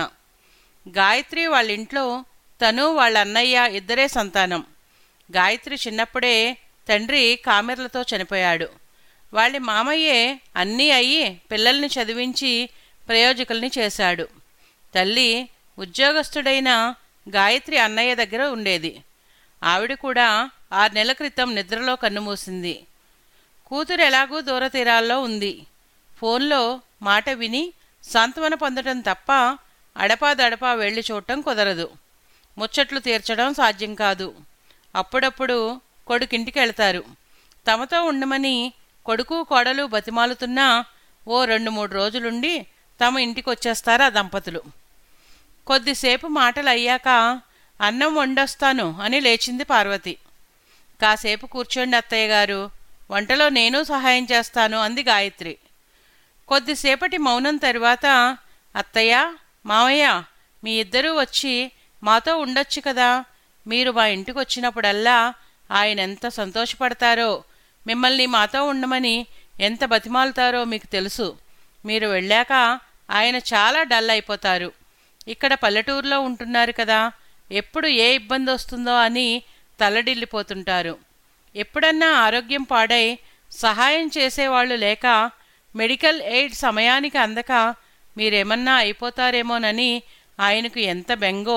గాయత్రి వాళ్ళ ఇంట్లో తను వాళ్ళ అన్నయ్య ఇద్దరే సంతానం గాయత్రి చిన్నప్పుడే తండ్రి కామెర్లతో చనిపోయాడు వాళ్ళ మామయ్యే అన్నీ అయ్యి పిల్లల్ని చదివించి ప్రయోజకుల్ని చేశాడు తల్లి ఉద్యోగస్తుడైన గాయత్రి అన్నయ్య దగ్గర ఉండేది ఆవిడ కూడా ఆరు నెలల క్రితం నిద్రలో కన్నుమూసింది కూతురు ఎలాగూ దూరతీరాల్లో ఉంది ఫోన్లో మాట విని సాంత్వన పొందడం తప్ప అడపాదడపా వెళ్ళి చూడటం కుదరదు ముచ్చట్లు తీర్చడం సాధ్యం కాదు అప్పుడప్పుడు కొడుకింటికి వెళ్తారు తమతో ఉండమని కొడుకు కోడలు బతిమాలుతున్నా ఓ రెండు మూడు రోజులుండి తమ ఇంటికి వచ్చేస్తారు ఆ దంపతులు కొద్దిసేపు మాటలు అయ్యాక అన్నం వండొస్తాను అని లేచింది పార్వతి కాసేపు కూర్చోండి అత్తయ్య గారు వంటలో నేను సహాయం చేస్తాను అంది గాయత్రి కొద్దిసేపటి మౌనం తరువాత అత్తయ్య మావయ్య మీ ఇద్దరూ వచ్చి మాతో ఉండొచ్చు కదా మీరు మా ఇంటికి వచ్చినప్పుడల్లా ఆయన ఎంత సంతోషపడతారో మిమ్మల్ని మాతో ఉండమని ఎంత బతిమాలుతారో మీకు తెలుసు మీరు వెళ్ళాక ఆయన చాలా డల్ అయిపోతారు ఇక్కడ పల్లెటూరులో ఉంటున్నారు కదా ఎప్పుడు ఏ ఇబ్బంది వస్తుందో అని తల్లడిల్లిపోతుంటారు ఎప్పుడన్నా ఆరోగ్యం పాడై సహాయం చేసేవాళ్ళు లేక మెడికల్ ఎయిడ్ సమయానికి అందక మీరేమన్నా అయిపోతారేమోనని ఆయనకు ఎంత బెంగో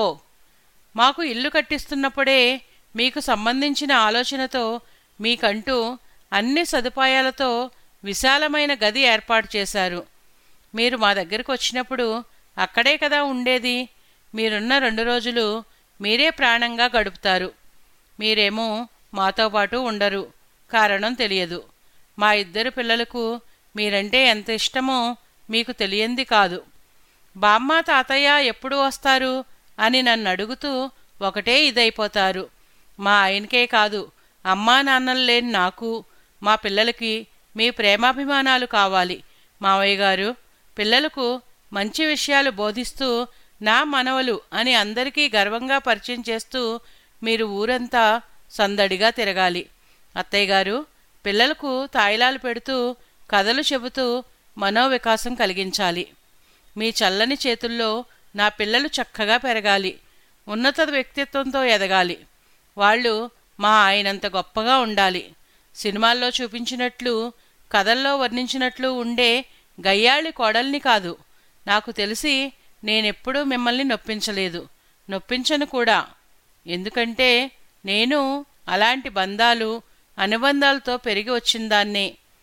మాకు ఇల్లు కట్టిస్తున్నప్పుడే మీకు సంబంధించిన ఆలోచనతో మీకంటూ అన్ని సదుపాయాలతో విశాలమైన గది ఏర్పాటు చేశారు మీరు మా దగ్గరకు వచ్చినప్పుడు అక్కడే కదా ఉండేది మీరున్న రెండు రోజులు మీరే ప్రాణంగా గడుపుతారు మీరేమో మాతో పాటు ఉండరు కారణం తెలియదు మా ఇద్దరు పిల్లలకు మీరంటే ఎంత ఇష్టమో మీకు తెలియంది కాదు బామ్మ తాతయ్య ఎప్పుడు వస్తారు అని నన్ను అడుగుతూ ఒకటే ఇదైపోతారు మా ఆయనకే కాదు అమ్మా నాన్నలు లేని నాకు మా పిల్లలకి మీ ప్రేమాభిమానాలు కావాలి మావయ్య గారు పిల్లలకు మంచి విషయాలు బోధిస్తూ నా మనవలు అని అందరికీ గర్వంగా పరిచయం చేస్తూ మీరు ఊరంతా సందడిగా తిరగాలి అత్తయ్య గారు పిల్లలకు తాయిలాలు పెడుతూ కథలు చెబుతూ మనోవికాసం కలిగించాలి మీ చల్లని చేతుల్లో నా పిల్లలు చక్కగా పెరగాలి ఉన్నత వ్యక్తిత్వంతో ఎదగాలి వాళ్ళు మా ఆయనంత గొప్పగా ఉండాలి సినిమాల్లో చూపించినట్లు కథల్లో వర్ణించినట్లు ఉండే గయ్యాళి కోడల్ని కాదు నాకు తెలిసి నేనెప్పుడూ మిమ్మల్ని నొప్పించలేదు నొప్పించను కూడా ఎందుకంటే నేను అలాంటి బంధాలు అనుబంధాలతో పెరిగి వచ్చిందాన్నే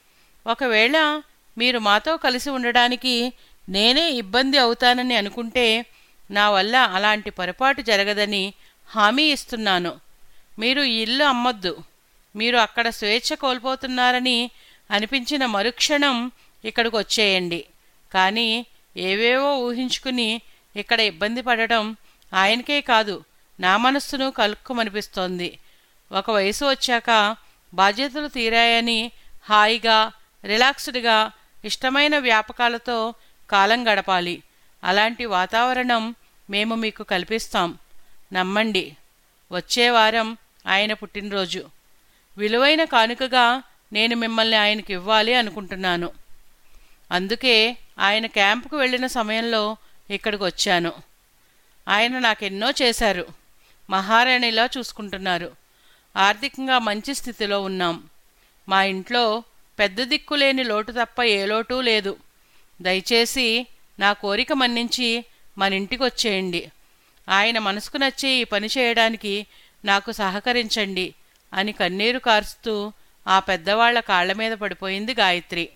ఒకవేళ మీరు మాతో కలిసి ఉండడానికి నేనే ఇబ్బంది అవుతానని అనుకుంటే నా వల్ల అలాంటి పొరపాటు జరగదని హామీ ఇస్తున్నాను మీరు ఈ ఇల్లు అమ్మొద్దు మీరు అక్కడ స్వేచ్ఛ కోల్పోతున్నారని అనిపించిన మరుక్షణం ఇక్కడికి వచ్చేయండి కానీ ఏవేవో ఊహించుకుని ఇక్కడ ఇబ్బంది పడటం ఆయనకే కాదు నా మనస్సును కలుక్కుమనిపిస్తోంది ఒక వయసు వచ్చాక బాధ్యతలు తీరాయని హాయిగా రిలాక్స్డ్గా ఇష్టమైన వ్యాపకాలతో కాలం గడపాలి అలాంటి వాతావరణం మేము మీకు కల్పిస్తాం నమ్మండి వచ్చే వారం ఆయన పుట్టినరోజు విలువైన కానుకగా నేను మిమ్మల్ని ఆయనకి ఇవ్వాలి అనుకుంటున్నాను అందుకే ఆయన క్యాంపుకు వెళ్ళిన సమయంలో ఇక్కడికి వచ్చాను ఆయన నాకెన్నో చేశారు మహారాణిలా చూసుకుంటున్నారు ఆర్థికంగా మంచి స్థితిలో ఉన్నాం మా ఇంట్లో పెద్ద దిక్కులేని లోటు తప్ప ఏ లోటు లేదు దయచేసి నా కోరిక మన్నించి మన ఇంటికి వచ్చేయండి ఆయన మనసుకు నచ్చే ఈ పని చేయడానికి నాకు సహకరించండి అని కన్నీరు కారుస్తూ ఆ పెద్దవాళ్ల కాళ్ల మీద పడిపోయింది గాయత్రి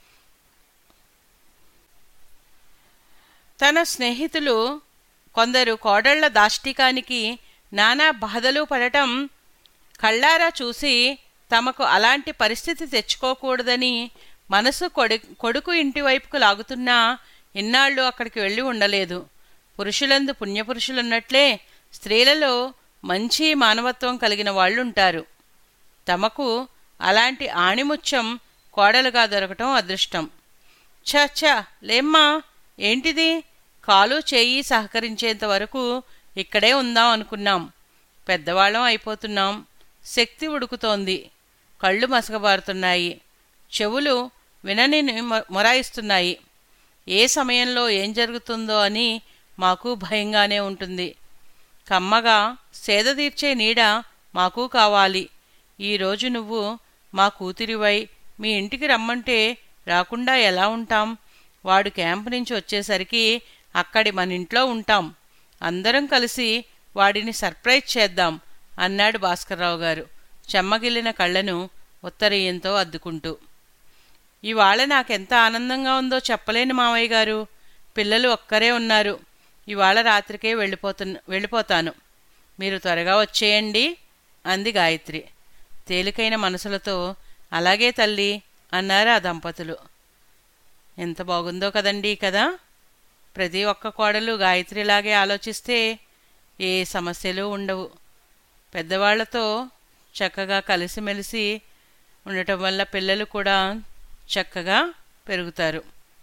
తన స్నేహితులు కొందరు కోడళ్ల దాష్టికానికి నానా బాధలు పడటం కళ్ళారా చూసి తమకు అలాంటి పరిస్థితి తెచ్చుకోకూడదని మనసు కొడు కొడుకు ఇంటి వైపుకు లాగుతున్నా ఇన్నాళ్ళు అక్కడికి వెళ్ళి ఉండలేదు పురుషులందు పుణ్యపురుషులున్నట్లే స్త్రీలలో మంచి మానవత్వం కలిగిన వాళ్ళుంటారు తమకు అలాంటి ఆణిముత్యం కోడలుగా దొరకటం అదృష్టం ఛ ఛ లేమ్మా ఏంటిది కాలు చేయి సహకరించేంత వరకు ఇక్కడే ఉందాం అనుకున్నాం పెద్దవాళ్ళం అయిపోతున్నాం శక్తి ఉడుకుతోంది కళ్ళు మసకబారుతున్నాయి చెవులు వినని మొ- మొరాయిస్తున్నాయి ఏ సమయంలో ఏం జరుగుతుందో అని మాకు భయంగానే ఉంటుంది కమ్మగా సేద తీర్చే నీడ మాకు కావాలి ఈరోజు నువ్వు మా కూతురివై మీ ఇంటికి రమ్మంటే రాకుండా ఎలా ఉంటాం వాడు క్యాంప్ నుంచి వచ్చేసరికి అక్కడి మన ఇంట్లో ఉంటాం అందరం కలిసి వాడిని సర్ప్రైజ్ చేద్దాం అన్నాడు భాస్కర్రావు గారు చెమ్మగిల్లిన కళ్ళను ఉత్తరీయంతో అద్దుకుంటూ ఇవాళ నాకెంత ఆనందంగా ఉందో చెప్పలేను మావయ్య గారు పిల్లలు ఒక్కరే ఉన్నారు ఇవాళ రాత్రికే వెళ్ళిపోతున్న వెళ్ళిపోతాను మీరు త్వరగా వచ్చేయండి అంది గాయత్రి తేలికైన మనసులతో అలాగే తల్లి అన్నారు ఆ దంపతులు ఎంత బాగుందో కదండి కదా ప్రతి ఒక్క కోడలు గాయత్రిలాగే ఆలోచిస్తే ఏ సమస్యలు ఉండవు పెద్దవాళ్లతో చక్కగా కలిసిమెలిసి ఉండటం వల్ల పిల్లలు కూడా చక్కగా పెరుగుతారు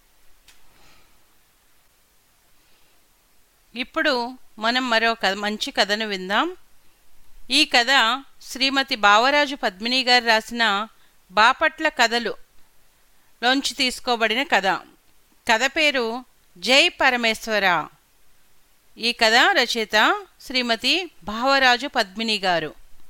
ఇప్పుడు మనం మరో కథ మంచి కథను విందాం ఈ కథ శ్రీమతి బావరాజు పద్మిని గారు రాసిన బాపట్ల కథలు లోంచి తీసుకోబడిన కథ కథ పేరు జై పరమేశ్వర ఈ కథ రచయిత శ్రీమతి భావరాజు పద్మిని గారు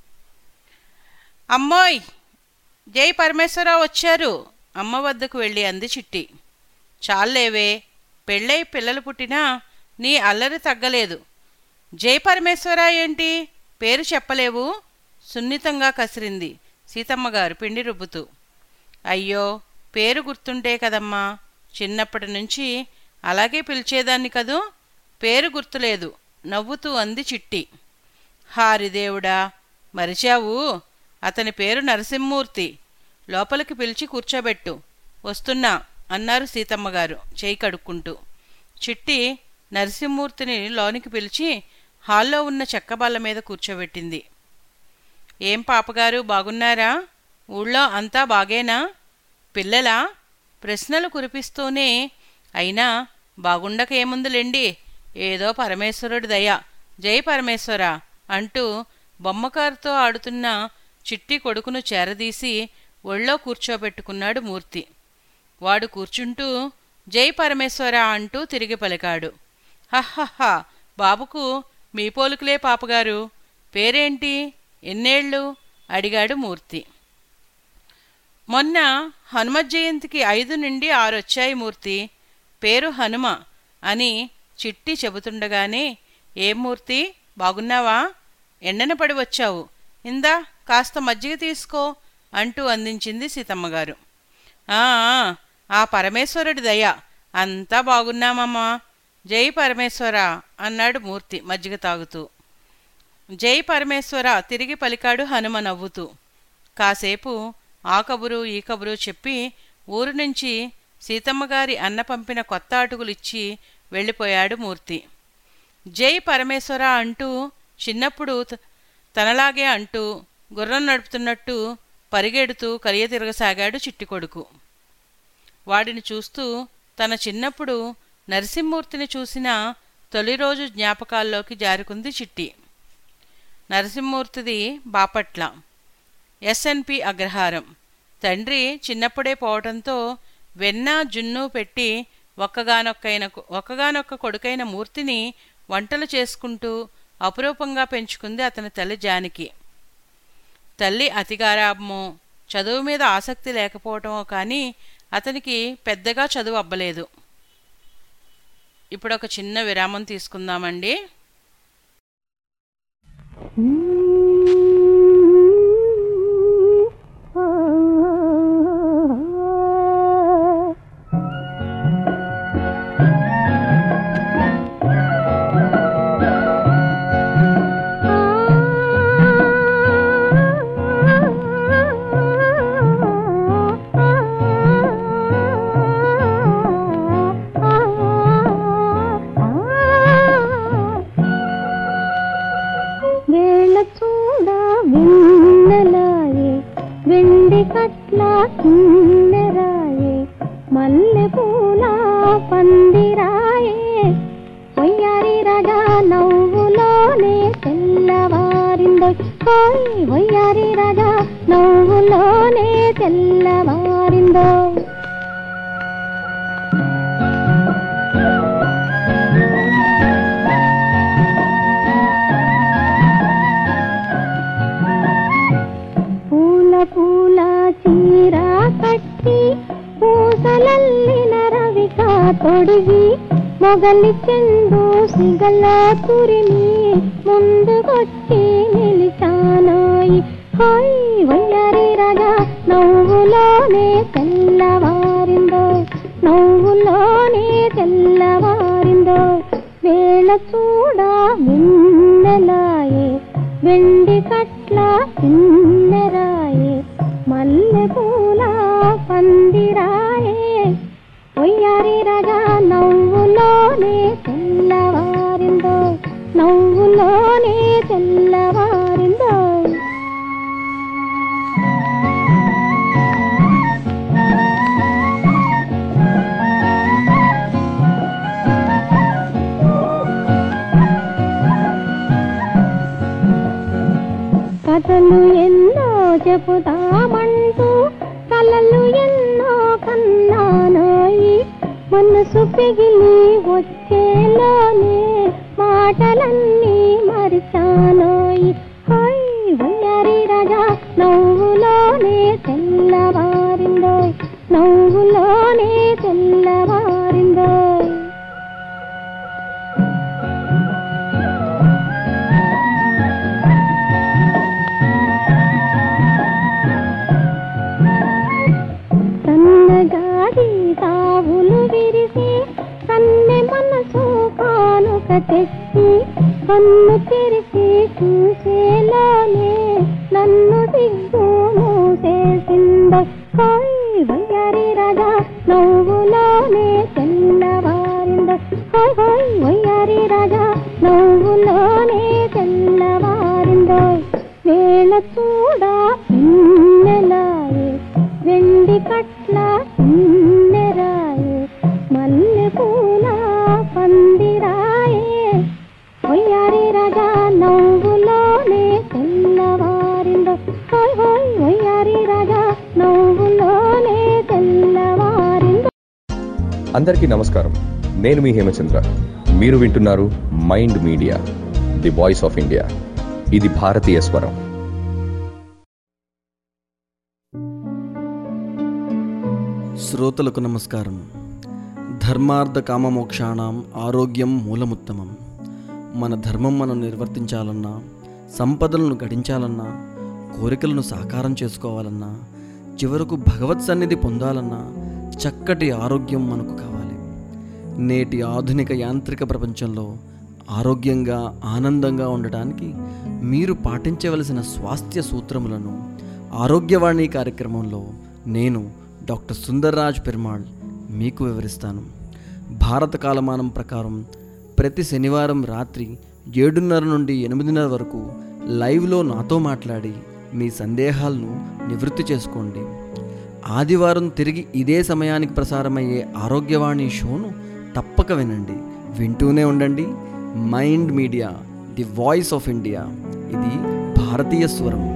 అమ్మోయ్ జై పరమేశ్వరరావు వచ్చారు అమ్మ వద్దకు వెళ్ళి అంది చిట్టి చాలేవే పెళ్ళై పిల్లలు పుట్టినా నీ అల్లరి తగ్గలేదు జై పరమేశ్వర ఏంటి పేరు చెప్పలేవు సున్నితంగా కసిరింది సీతమ్మ గారు పిండి రుబ్బుతూ అయ్యో పేరు గుర్తుంటే కదమ్మా చిన్నప్పటి నుంచి అలాగే పిలిచేదాన్ని కదూ పేరు గుర్తులేదు నవ్వుతూ అంది చిట్టి హారిదేవుడా మరిచావు అతని పేరు నరసింహమూర్తి లోపలికి పిలిచి కూర్చోబెట్టు వస్తున్నా అన్నారు సీతమ్మగారు చేయి కడుక్కుంటూ చిట్టి నరసింహమూర్తిని లోనికి పిలిచి హాల్లో ఉన్న చెక్క బల్ల మీద కూర్చోబెట్టింది ఏం పాపగారు బాగున్నారా ఊళ్ళో అంతా బాగేనా పిల్లలా ప్రశ్నలు కురిపిస్తూనే అయినా బాగుండక ఏముందులేండి ఏదో పరమేశ్వరుడి దయ జై పరమేశ్వర అంటూ బొమ్మకారుతో ఆడుతున్న చిట్టి కొడుకును చేరదీసి ఒళ్ళో కూర్చోబెట్టుకున్నాడు మూర్తి వాడు కూర్చుంటూ జై పరమేశ్వర అంటూ తిరిగి పలికాడు హహహ బాబుకు మీ పోలుకులే పాపగారు పేరేంటి ఎన్నేళ్ళు అడిగాడు మూర్తి మొన్న హనుమ జయంతికి ఐదు నుండి ఆరు వచ్చాయి మూర్తి పేరు హనుమ అని చిట్టి చెబుతుండగానే ఏం మూర్తి బాగున్నావా ఎండన పడి వచ్చావు ఇందా కాస్త మజ్జిగ తీసుకో అంటూ అందించింది సీతమ్మగారు "ఆ, ఆ, ఆ పరమేశ్వరుడి దయ అంతా బాగున్నామమ్మా జై పరమేశ్వర అన్నాడు మూర్తి మజ్జిగ తాగుతూ జై పరమేశ్వర తిరిగి పలికాడు హనుమ నవ్వుతూ కాసేపు ఆ కబురు ఈ కబురు చెప్పి ఊరు నుంచి సీతమ్మగారి అన్న పంపిన కొత్త అటుకులిచ్చి వెళ్ళిపోయాడు మూర్తి జై పరమేశ్వర అంటూ చిన్నప్పుడు త- తనలాగే అంటూ గుర్రం నడుపుతున్నట్టు పరిగెడుతూ కలియ తిరగసాగాడు చిట్టి కొడుకు వాడిని చూస్తూ తన చిన్నప్పుడు నరసింహమూర్తిని చూసిన తొలి రోజు జ్ఞాపకాల్లోకి జారుకుంది చిట్టి నరసింహమూర్తిది బాపట్ల ఎస్ఎన్పి అగ్రహారం తండ్రి చిన్నప్పుడే పోవటంతో వెన్న జున్ను పెట్టి ఒక్కగానొక్కైన ఒక్కగానొక్క కొడుకైన మూర్తిని వంటలు చేసుకుంటూ అపురూపంగా పెంచుకుంది అతని తల్లి జానకి తల్లి అతిగారాభమో చదువు మీద ఆసక్తి లేకపోవటమో కానీ అతనికి పెద్దగా చదువు అబ్బలేదు ఇప్పుడు ఒక చిన్న విరామం తీసుకుందామండి వేళ చూడ వెన్నెలాయే వెండి కట్ల కిన్నెరాయే మల్లె పూల పందిరాయే వయ్యారి రగా నవ్వులోనే తెల్లవారిందో ఓయ్ వయ్యారి రగా నవ్వులోనే తెల్లవారిందో పూల పూల చీర కట్టి పూసలల్లిన రవిక తొడిగి మొగలి చెండు సిగల కురిమి ముందుకొచ్చి నిలిచానోయి హాయ్ వయ్యారి రాజా నవ్వులోనే తెల్లవారిందో నవ్వులోనే తెల్లవారిందో వేళ చూడ మిన్నెలాయే వెండి కట్ల కిన్నెరాయే మల్లె పూల పందిరాయే ఒయ్యారి రగా నవ్వులోనే తెల్లవారిందో నవ్వులోనే తెల్లవారిందో కథలు ఎన్నో చెబుతామంటూ కలలు ఎన్నో కన్నానోయి మనసు పెగిలి వచ్చేలోనే మాటలన్నీ మరిచానోయి హాయ్ వయ్యారి రాజా నవ్వులోనే తెల్లవారిందోయ్ నవ్వులోనే తెల్లవారిందోయ్ సన్నగాడి తావులు విరిసి కన్నె మనసు కానుక తెచ్చి కన్ను తెరిచి చూసేలానే నన్ను సిగ్గు మూసేసిందో హాయ్ వయ్యారి రాజా నవ్వులోనే తెల్లవారిందో హాయ్ హాయ్ వయ్యారి రాజా నవ్వులోనే తెల్లవారిందో వేళ చూడ పిన్నెలాయే వెండి కట్ల కిన్నెరాయే మల్లె పూల పందిరాయే ఒయ్యారి రాజా నవ్వులోనే తెల్లవారిందో హోయ్ హోయ్ ఒయ్యారి రాజా నవ్వులోనే తెల్లవారిందో అందరికీ నమస్కారం నేను మీ హేమచంద్ర మీరు వింటున్నారు mind media the voice of India ఇది భారతీయ స్వరం శ్రోతలకు నమస్కారం ధర్మార్థ కామమోక్షాణం ఆరోగ్యం మూలముత్తమం మన ధర్మం మనం నిర్వర్తించాలన్నా సంపదలను గడించాలన్నా కోరికలను సాకారం చేసుకోవాలన్నా చివరకు భగవత్ సన్నిధి పొందాలన్నా చక్కటి ఆరోగ్యం మనకు కావాలి నేటి ఆధునిక యాంత్రిక ప్రపంచంలో ఆరోగ్యంగా ఆనందంగా ఉండటానికి మీరు పాటించవలసిన స్వాస్థ్య సూత్రములను ఆరోగ్యవాణి కార్యక్రమంలో నేను డాక్టర్ సుందర్రాజ్ పెరుమాళ్ మీకు వివరిస్తాను భారత కాలమానం ప్రకారం ప్రతి శనివారం రాత్రి ఏడున్నర నుండి ఎనిమిదిన్నర వరకు లైవ్లో నాతో మాట్లాడి మీ సందేహాలను నివృత్తి చేసుకోండి ఆదివారం తిరిగి ఇదే సమయానికి ప్రసారమయ్యే ఆరోగ్యవాణి షోను తప్పక వినండి వింటూనే ఉండండి mind media the voice of India ఇది భారతీయ స్వరం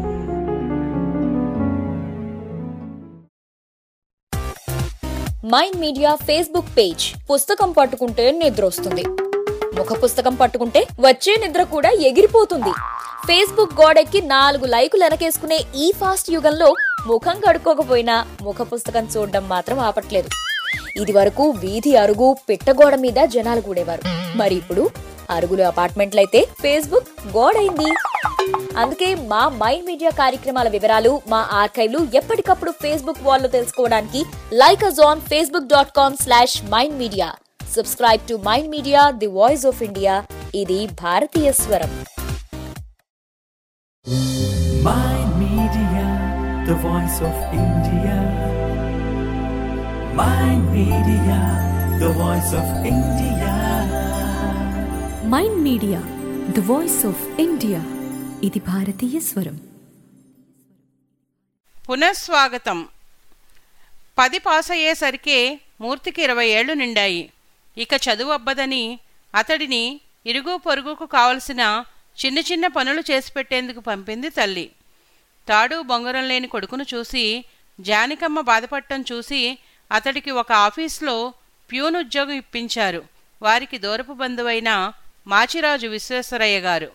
మైండ్ మీడియా ఫేస్బుక్ పేజ్ పుస్తకం పట్టుకుంటే నిద్ర వస్తుంది ముఖ పుస్తకం పట్టుకుంటే వచ్చే నిద్ర కూడా ఎగిరిపోతుంది ఫేస్బుక్ గోడెక్కి నాలుగు లైకులు వెనకేసుకునే ఈ ఫాస్ట్ యుగంలో ముఖం కడుక్కోకపోయినా ముఖ పుస్తకం చూడడం మాత్రం ఆపట్లేదు ఇది వరకు వీధి అరుగు పిట్టగోడ మీద జనాలు కూడేవారు మరి ఇప్పుడు అరుగులు అపార్ట్మెంట్లయితే ఫేస్బుక్ గోడైంది అందుకే మా మైండ్ మీడియా కార్యక్రమాల వివరాలు మా ఆర్కైవ్లు ఎప్పటికప్పుడు ఫేస్బుక్ వాల్లో తెలుసుకోవడానికి like us on Facebook dot com slash mind media subscribe to mind media the voice of India ఇది భారతీయ స్వరం Mind Media, the voice of India. Mind Media, the voice of India. Mind media the voice of India ఇది భారతీయ స్వరం పునఃస్వాగతం పది pass అయ్యేసరికే మూర్తికి ఇరవై ఏళ్లు నిండాయి ఇక చదువు అబ్బదని అతడిని ఇరుగు పొరుగుకు కావలసిన చిన్న చిన్న పనులు చేసి పెట్టేందుకు పంపింది తల్లి తాడు బొంగరం లేని కొడుకును చూసి జానికమ్మ బాధపడటం చూసి అతడికి ఒక ఆఫీస్లో ప్యూన్ ఉద్యోగం ఇప్పించారు వారికి దూరపు బంధువైన మాచిరాజు విశ్వేశ్వరయ్య గారు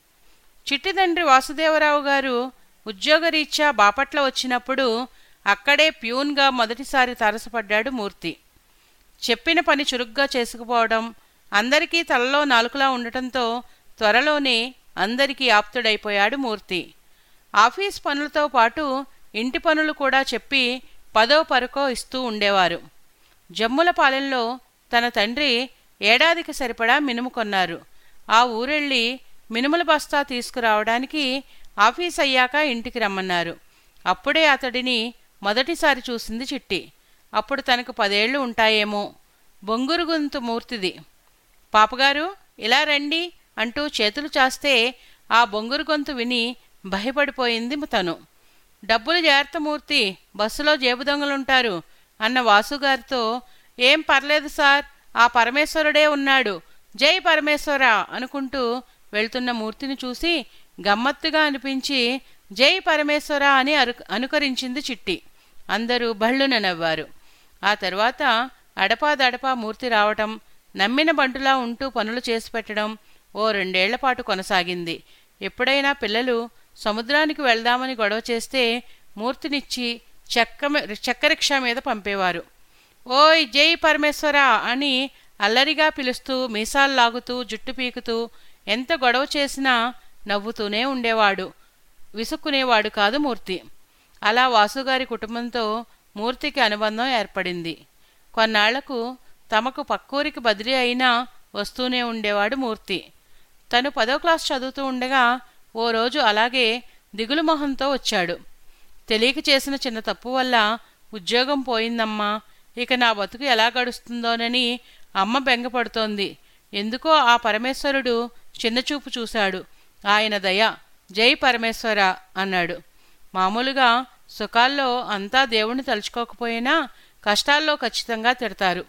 చిట్టి తండ్రి వాసుదేవరావు గారు ఉద్యోగరీత్యా బాపట్ల వచ్చినప్పుడు అక్కడే ప్యూన్గా మొదటిసారి తారసపడ్డాడు మూర్తి చెప్పిన పని చురుగ్గా చేసుకుపోవడం అందరికీ తలలో నాలుకలా ఉండటంతో త్వరలోనే అందరికీ ఆప్తుడైపోయాడు మూర్తి ఆఫీస్ పనులతో పాటు ఇంటి పనులు కూడా చెప్పి పదో పరకో ఇస్తూ ఉండేవారు జమ్ములపాలెంలో తన తండ్రి ఏడాదికి సరిపడా మినుము కొన్నారు ఆ ఊరెళ్ళి మినుముల బస్తా తీసుకురావడానికి ఆఫీస్ అయ్యాక ఇంటికి రమ్మన్నారు అప్పుడే అతడిని మొదటిసారి చూసింది చిట్టి అప్పుడు తనకు పదేళ్లు ఉంటాయేమో బొంగురు గొంతు మూర్తిది పాపగారు ఇలా రండి అంటూ చేతులు చాస్తే ఆ బొంగురు గొంతు విని భయపడిపోయింది తను డబ్బులు జాగ్రత్త మూర్తి బస్సులో జేబు దొంగలుంటారు అన్న వాసుగారితో ఏం పర్లేదు సార్ ఆ పరమేశ్వరుడే ఉన్నాడు జై పరమేశ్వర అనుకుంటూ వెళ్తున్న మూర్తిని చూసి గమ్మత్తుగా అనిపించి జై పరమేశ్వర అని అరు అనుకరించింది చిట్టి అందరూ బళ్ళున నవ్వారు ఆ తర్వాత అడపాదడపా మూర్తి రావటం నమ్మిన బంటులా ఉంటూ పనులు చేసి పెట్టడం ఓ రెండేళ్ల పాటు కొనసాగింది ఎప్పుడైనా పిల్లలు సముద్రానికి వెళ్దామని గొడవ చేస్తే మూర్తినిచ్చి చెక్క చెక్కరిక్షా మీద పంపేవారు ఓయ్ జై పరమేశ్వర అని అల్లరిగా పిలుస్తూ మీసాలు లాగుతూ జుట్టు పీకుతూ ఎంత గొడవ చేసినా నవ్వుతూనే ఉండేవాడు విసుక్కునేవాడు కాదు మూర్తి అలా వాసుగారి కుటుంబంతో మూర్తికి అనుబంధం ఏర్పడింది కొన్నాళ్లకు తమకు పక్కూరికి బదిలీ అయినా వస్తూనే ఉండేవాడు మూర్తి తను పదో క్లాస్ చదువుతూ ఉండగా ఓ రోజు అలాగే దిగులు మొహంతో వచ్చాడు తెలియక చేసిన చిన్న తప్పు వల్ల ఉద్యోగం పోయిందమ్మా ఇక నా బతుకు ఎలా గడుస్తుందోనని అమ్మ బెంగపడుతోంది ఎందుకో ఆ పరమేశ్వరుడు చిన్నచూపు చూశాడు ఆయన దయ జై పరమేశ్వర అన్నాడు మామూలుగా సుఖాల్లో అంతా దేవుణ్ణి తలుచుకోకపోయినా కష్టాల్లో ఖచ్చితంగా తిడతారు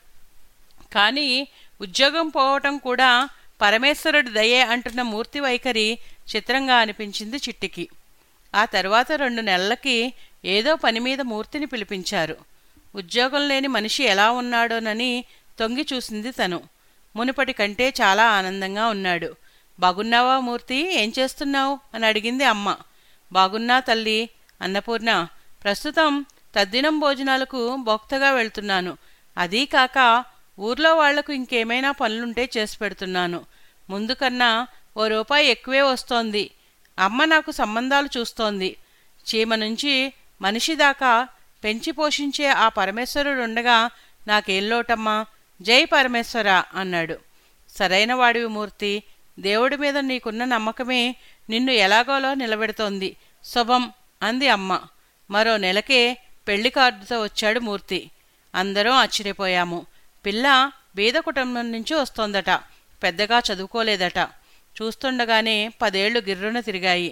కానీ ఉద్యోగం పోవటం కూడా పరమేశ్వరుడి దయే అంటున్న మూర్తి వైఖరి చిత్రంగా అనిపించింది చిట్టికి ఆ తర్వాత రెండు నెలలకి ఏదో పని మీద మూర్తిని పిలిపించారు ఉద్యోగం లేని మనిషి ఎలా ఉన్నాడోనని తొంగి చూసింది తను మునుపటి కంటే చాలా ఆనందంగా ఉన్నాడు బాగున్నావా మూర్తి ఏం చేస్తున్నావు అని అడిగింది అమ్మ బాగున్నా తల్లి అన్నపూర్ణ ప్రస్తుతం తద్దినం భోజనాలకు భోక్తగా వెళ్తున్నాను అదీ కాక ఊర్లో వాళ్లకు ఇంకేమైనా పనులుంటే చేసి పెడుతున్నాను ముందు కన్నా ఓ రూపాయి ఎక్కువే వస్తోంది అమ్మ నాకు సంబంధాలు చూస్తోంది చీమ నుంచి మనిషి దాకా పెంచి పోషించే ఆ పరమేశ్వరుడు ఉండగా నాకేం లోటమ్మా జై పరమేశ్వర అన్నాడు సరైన వాడివి మూర్తి దేవుడి మీద నీకున్న నమ్మకమే నిన్ను ఎలాగోలో నిలబెడుతోంది శుభం అంది అమ్మ మరో నెలకే పెళ్లి కార్డుతో వచ్చాడు మూర్తి అందరం ఆశ్చర్యపోయాము పిల్ల బీద కుటుంబం నుంచి వస్తోందట పెద్దగా చదువుకోలేదట చూస్తుండగానే పదేళ్లు గిర్రున తిరిగాయి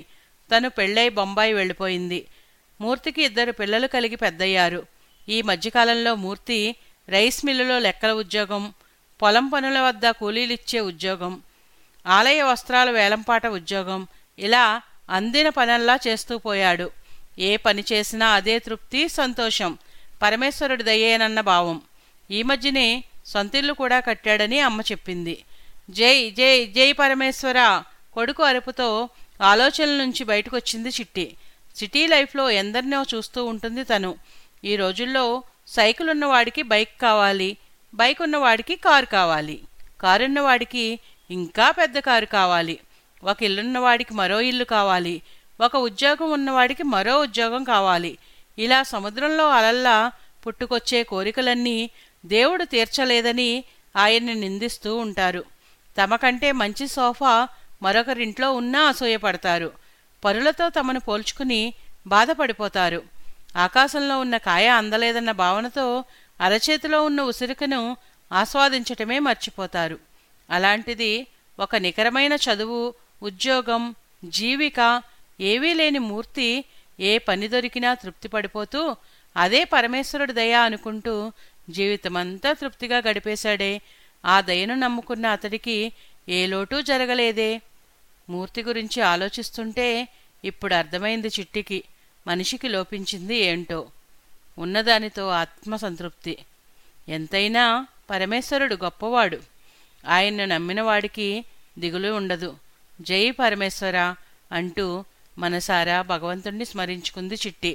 తను పెళ్ళై బొంబాయి వెళ్ళిపోయింది మూర్తికి ఇద్దరు పిల్లలు కలిగి పెద్దయ్యారు ఈ మధ్యకాలంలో మూర్తి రైస్ మిల్లులో లెక్కల ఉద్యోగం పొలం పనుల వద్ద కూలీలిచ్చే ఉద్యోగం ఆలయ వస్త్రాల వేలంపాట ఉద్యోగం ఇలా అందిన పనల్లా చేస్తూ పోయాడు ఏ పని చేసినా అదే తృప్తి సంతోషం పరమేశ్వరుడి దయ్యేనన్న భావం ఈ మధ్యనే సొంతిల్లు కూడా కట్టాడని అమ్మ చెప్పింది జై జై జై పరమేశ్వర కొడుకు అరుపుతో ఆలోచనల నుంచి బయటకొచ్చింది చిట్టి సిటీ లైఫ్లో ఎందరినో చూస్తూ ఉంటుంది తను ఈ రోజుల్లో సైకిల్ ఉన్నవాడికి బైక్ కావాలి బైక్ ఉన్నవాడికి కారు కావాలి కారు ఉన్నవాడికి ఇంకా పెద్ద కారు కావాలి ఒక ఇల్లున్నవాడికి మరో ఇల్లు కావాలి ఒక ఉద్యోగం ఉన్నవాడికి మరో ఉద్యోగం కావాలి ఇలా సముద్రంలో అలల్లా పుట్టుకొచ్చే కోరికలన్నీ దేవుడు తీర్చలేదని ఆయన్ని నిందిస్తూ ఉంటారు తమకంటే మంచి సోఫా మరొకరింట్లో ఉన్నా అసూయపడతారు పరులతో తమను పోల్చుకుని బాధపడిపోతారు ఆకాశంలో ఉన్న కాయ అందలేదన్న భావనతో అరచేతిలో ఉన్న ఉసిరికను ఆస్వాదించటమే మర్చిపోతారు అలాంటిది ఒక నికరమైన చదువు ఉద్యోగం జీవిక ఏవీ లేని మూర్తి ఏ పని దొరికినా తృప్తి పడిపోతూ అదే పరమేశ్వరుడి దయ అనుకుంటూ జీవితమంతా తృప్తిగా గడిపేశాడే ఆ దయను నమ్ముకున్న అతడికి ఏ లోటు జరగలేదే మూర్తి గురించి ఆలోచిస్తుంటే ఇప్పుడు అర్థమైంది చిట్టికి మనిషికి లోపించింది ఏంటో ఉన్నదానితో ఆత్మసంతృప్తి ఎంతైనా పరమేశ్వరుడు గొప్పవాడు ఆయన్ను నమ్మిన వాడికి దిగులు ఉండదు జై పరమేశ్వర అంటూ మనసారా భగవంతుణ్ణి స్మరించుకుంది చిట్టి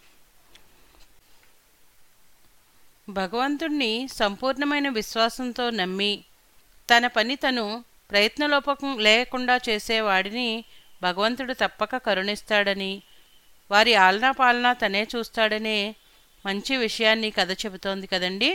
భగవంతుణ్ణి సంపూర్ణమైన విశ్వాసంతో నమ్మి తన పని తను ప్రయత్నలోపకం లేకుండా చేసేవాడిని భగవంతుడు తప్పక కరుణిస్తాడని వారి ఆలనా పాలనా తనే చూస్తాడనే మంచి విషయాన్ని కథ చెబుతోంది కదండి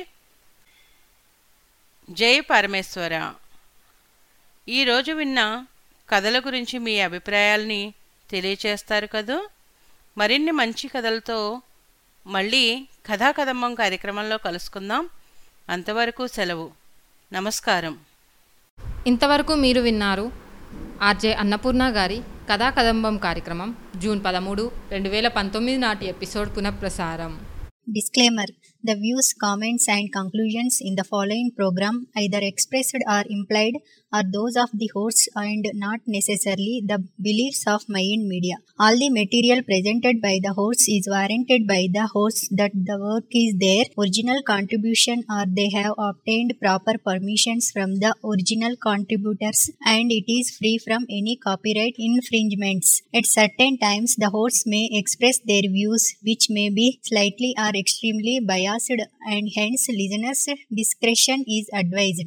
జై పరమేశ్వర ఈరోజు విన్న కథల గురించి మీ అభిప్రాయాల్ని తెలియచేస్తారు కదూ మరిన్ని మంచి కథలతో మళ్ళీ కథా కదంబం కార్యక్రమంలో కలుసుకుందాం అంతవరకు సెలవు నమస్కారం ఇంతవరకు మీరు విన్నారు ఆర్జే అన్నపూర్ణ గారి కథా కదంబం కార్యక్రమం జూన్ పదమూడు రెండు వేల పంతొమ్మిది నాటి ఎపిసోడ్ పునఃప్రసారం Disclaimer The views, comments, and conclusions in the following program, either expressed or implied, are those of the hosts and not necessarily the beliefs of Mayan Media. All the material presented by the hosts is warranted by the hosts that the work is their original contribution or they have obtained proper permissions from the original contributors and it is free from any copyright infringements. At certain times, the hosts may express their views which may be slightly or extremely biased and hence listeners' discretion is advised.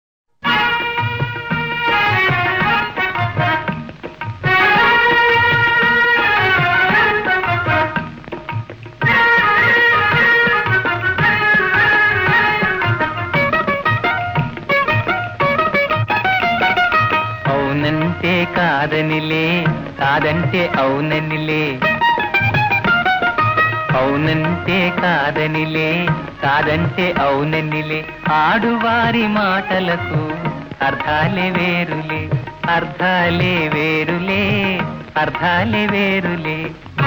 అవునంటే కాదనిలే కాదంటే అవుననిలే అవునంటే కాదనిలే కాదంటే అవుననిలే ఆడువారి మాటలకు అర్థాలే వేరులే అర్థాలే వేరులే అర్థాలే వేరులే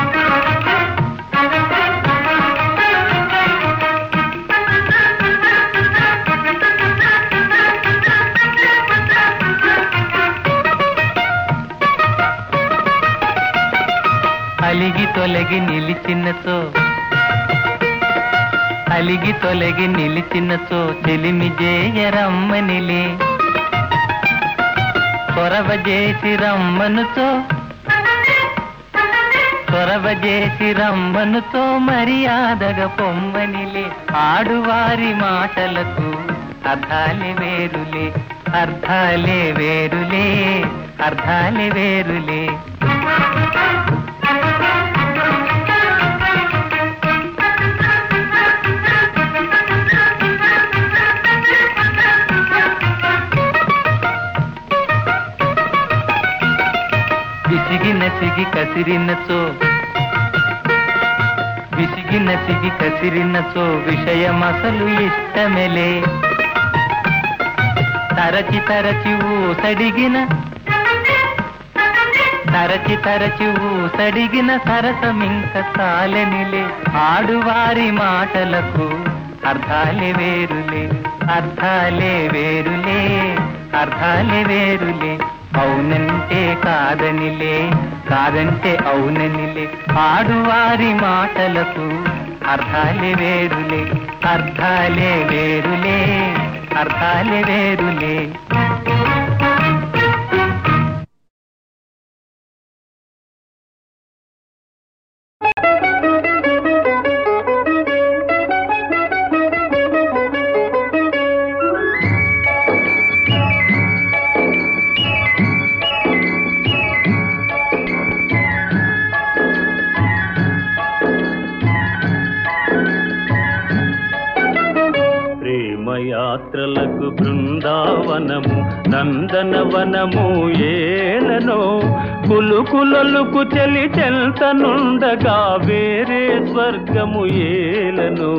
అలిగి తొలగి నిలిచినతో అలిగి తొలగి నిలిచినతో చెలిమి జేయరమ్మనిలే కొరవ చేసి రమ్మనుతో కొరవ చేసి రమ్మనుతో మర్యాదగా పొమ్మనిలే ఆడువారి మాటలకు అర్థాలే వేరులే అర్థాలే వేరులే అర్థాలే వేరులే విసిగి నసిగి కసిరినచో విసిగి నసిగి కసిరినచో విషయమసలు ఇష్టమెలే తరచి తరచి ఊసడిగిన తరచి తరచి ఊసడిగిన సరసమింక సాలెనిలే ఆడువారి మాటలకు అర్థాలే వేరులే అర్థాలే వేరులే అర్థాలే వేరులే అవునంటే కాదనిలే కాదంటే అవుననిలే ఆడువారి మాటలకు అర్థాలే వేరులే అర్థాలే వేరులే అర్థాలే వేరులే ప్రేమయాత్రలకు బృందావనము నందనవనము ఏలనో కులుకులొలుకు చెలి చెల్తనుండగా వేరే స్వర్గము ఏలనో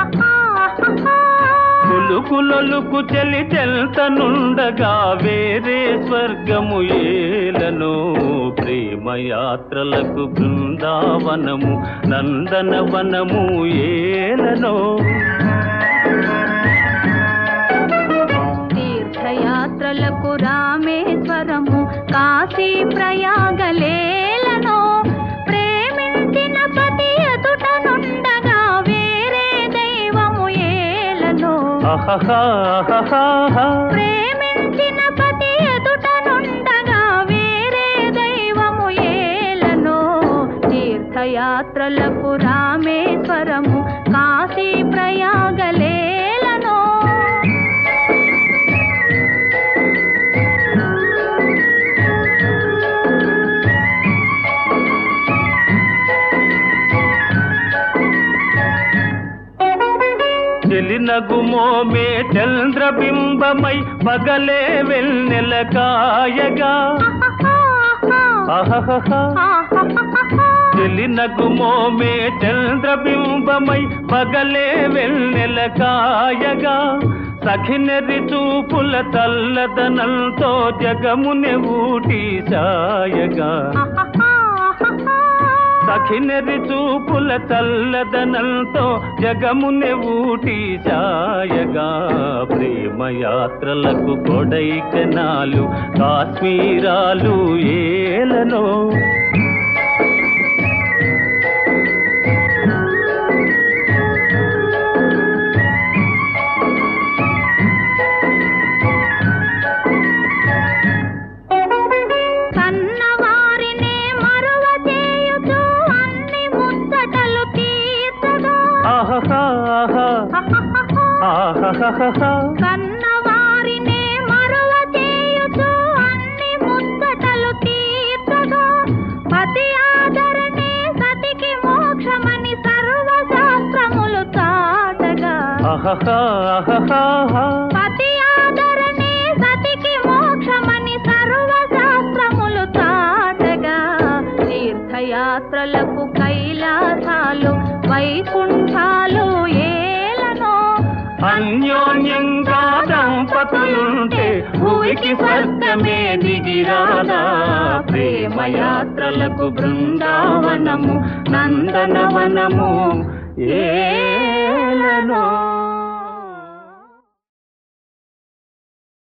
కులుకులొలుకు చెలి చెల్తనుండగా వేరే స్వర్గము ఏలనో ప్రేమయాత్రలకు బృందావనము నందనవనము ఏలనో తీర్థయాత్రలకు రామేశ్వరము కాశీ ప్రయాగలేలను ప్రేమించిన పతి ఎదుట నుండగా వేరే దైవము ఏలను అహహహహహ. ప్రేమించిన పతి ఎదుట నుండగా వేరే దైవము ఏలను తీర్థయాత్రలకు రామేశ్వరము కాశీ ప్రయాగలేలను చెలినగుమోమే చంద్రబింబమై పగలే వెన్నెల కాయగా అహహహ. చెలినగుమోమే చంద్రబింబమై పగలే వెన్నెల కాయగా సఖినెరి చూపుల తల్లదనంతో జగమునె ఊటి సాయగా సఖినెరి చూపుల చల్లదనంతో జగమునె ఊటి సాయగా ప్రేమయాత్రలకు కొడైకెనాలు కాశ్మీరాలు ఏలనో కన్నవారినే మరువ చేయుచు అన్ని ముచ్చటలు తీర్చగా కన్నవారినే మరువ చేయుచు అన్ని ముచ్చటలు తీర్చగా పతి ఆదరణే సతికి మోక్షమని సర్వశాస్త్రములు చాటగా పతి ఆదరణే సతికి మోక్షమని సర్వశాస్త్రములు చాటగా తీర్థయాత్రలకు కైలాసాలు వైకుంఠాలు ఏలనో అన్యోన్యంగా దంపతులుంటే భూమికి స్వర్గమే దిగిరాదా ప్రేమయాత్రలకు బృందావనము నందనవనము ఏలనో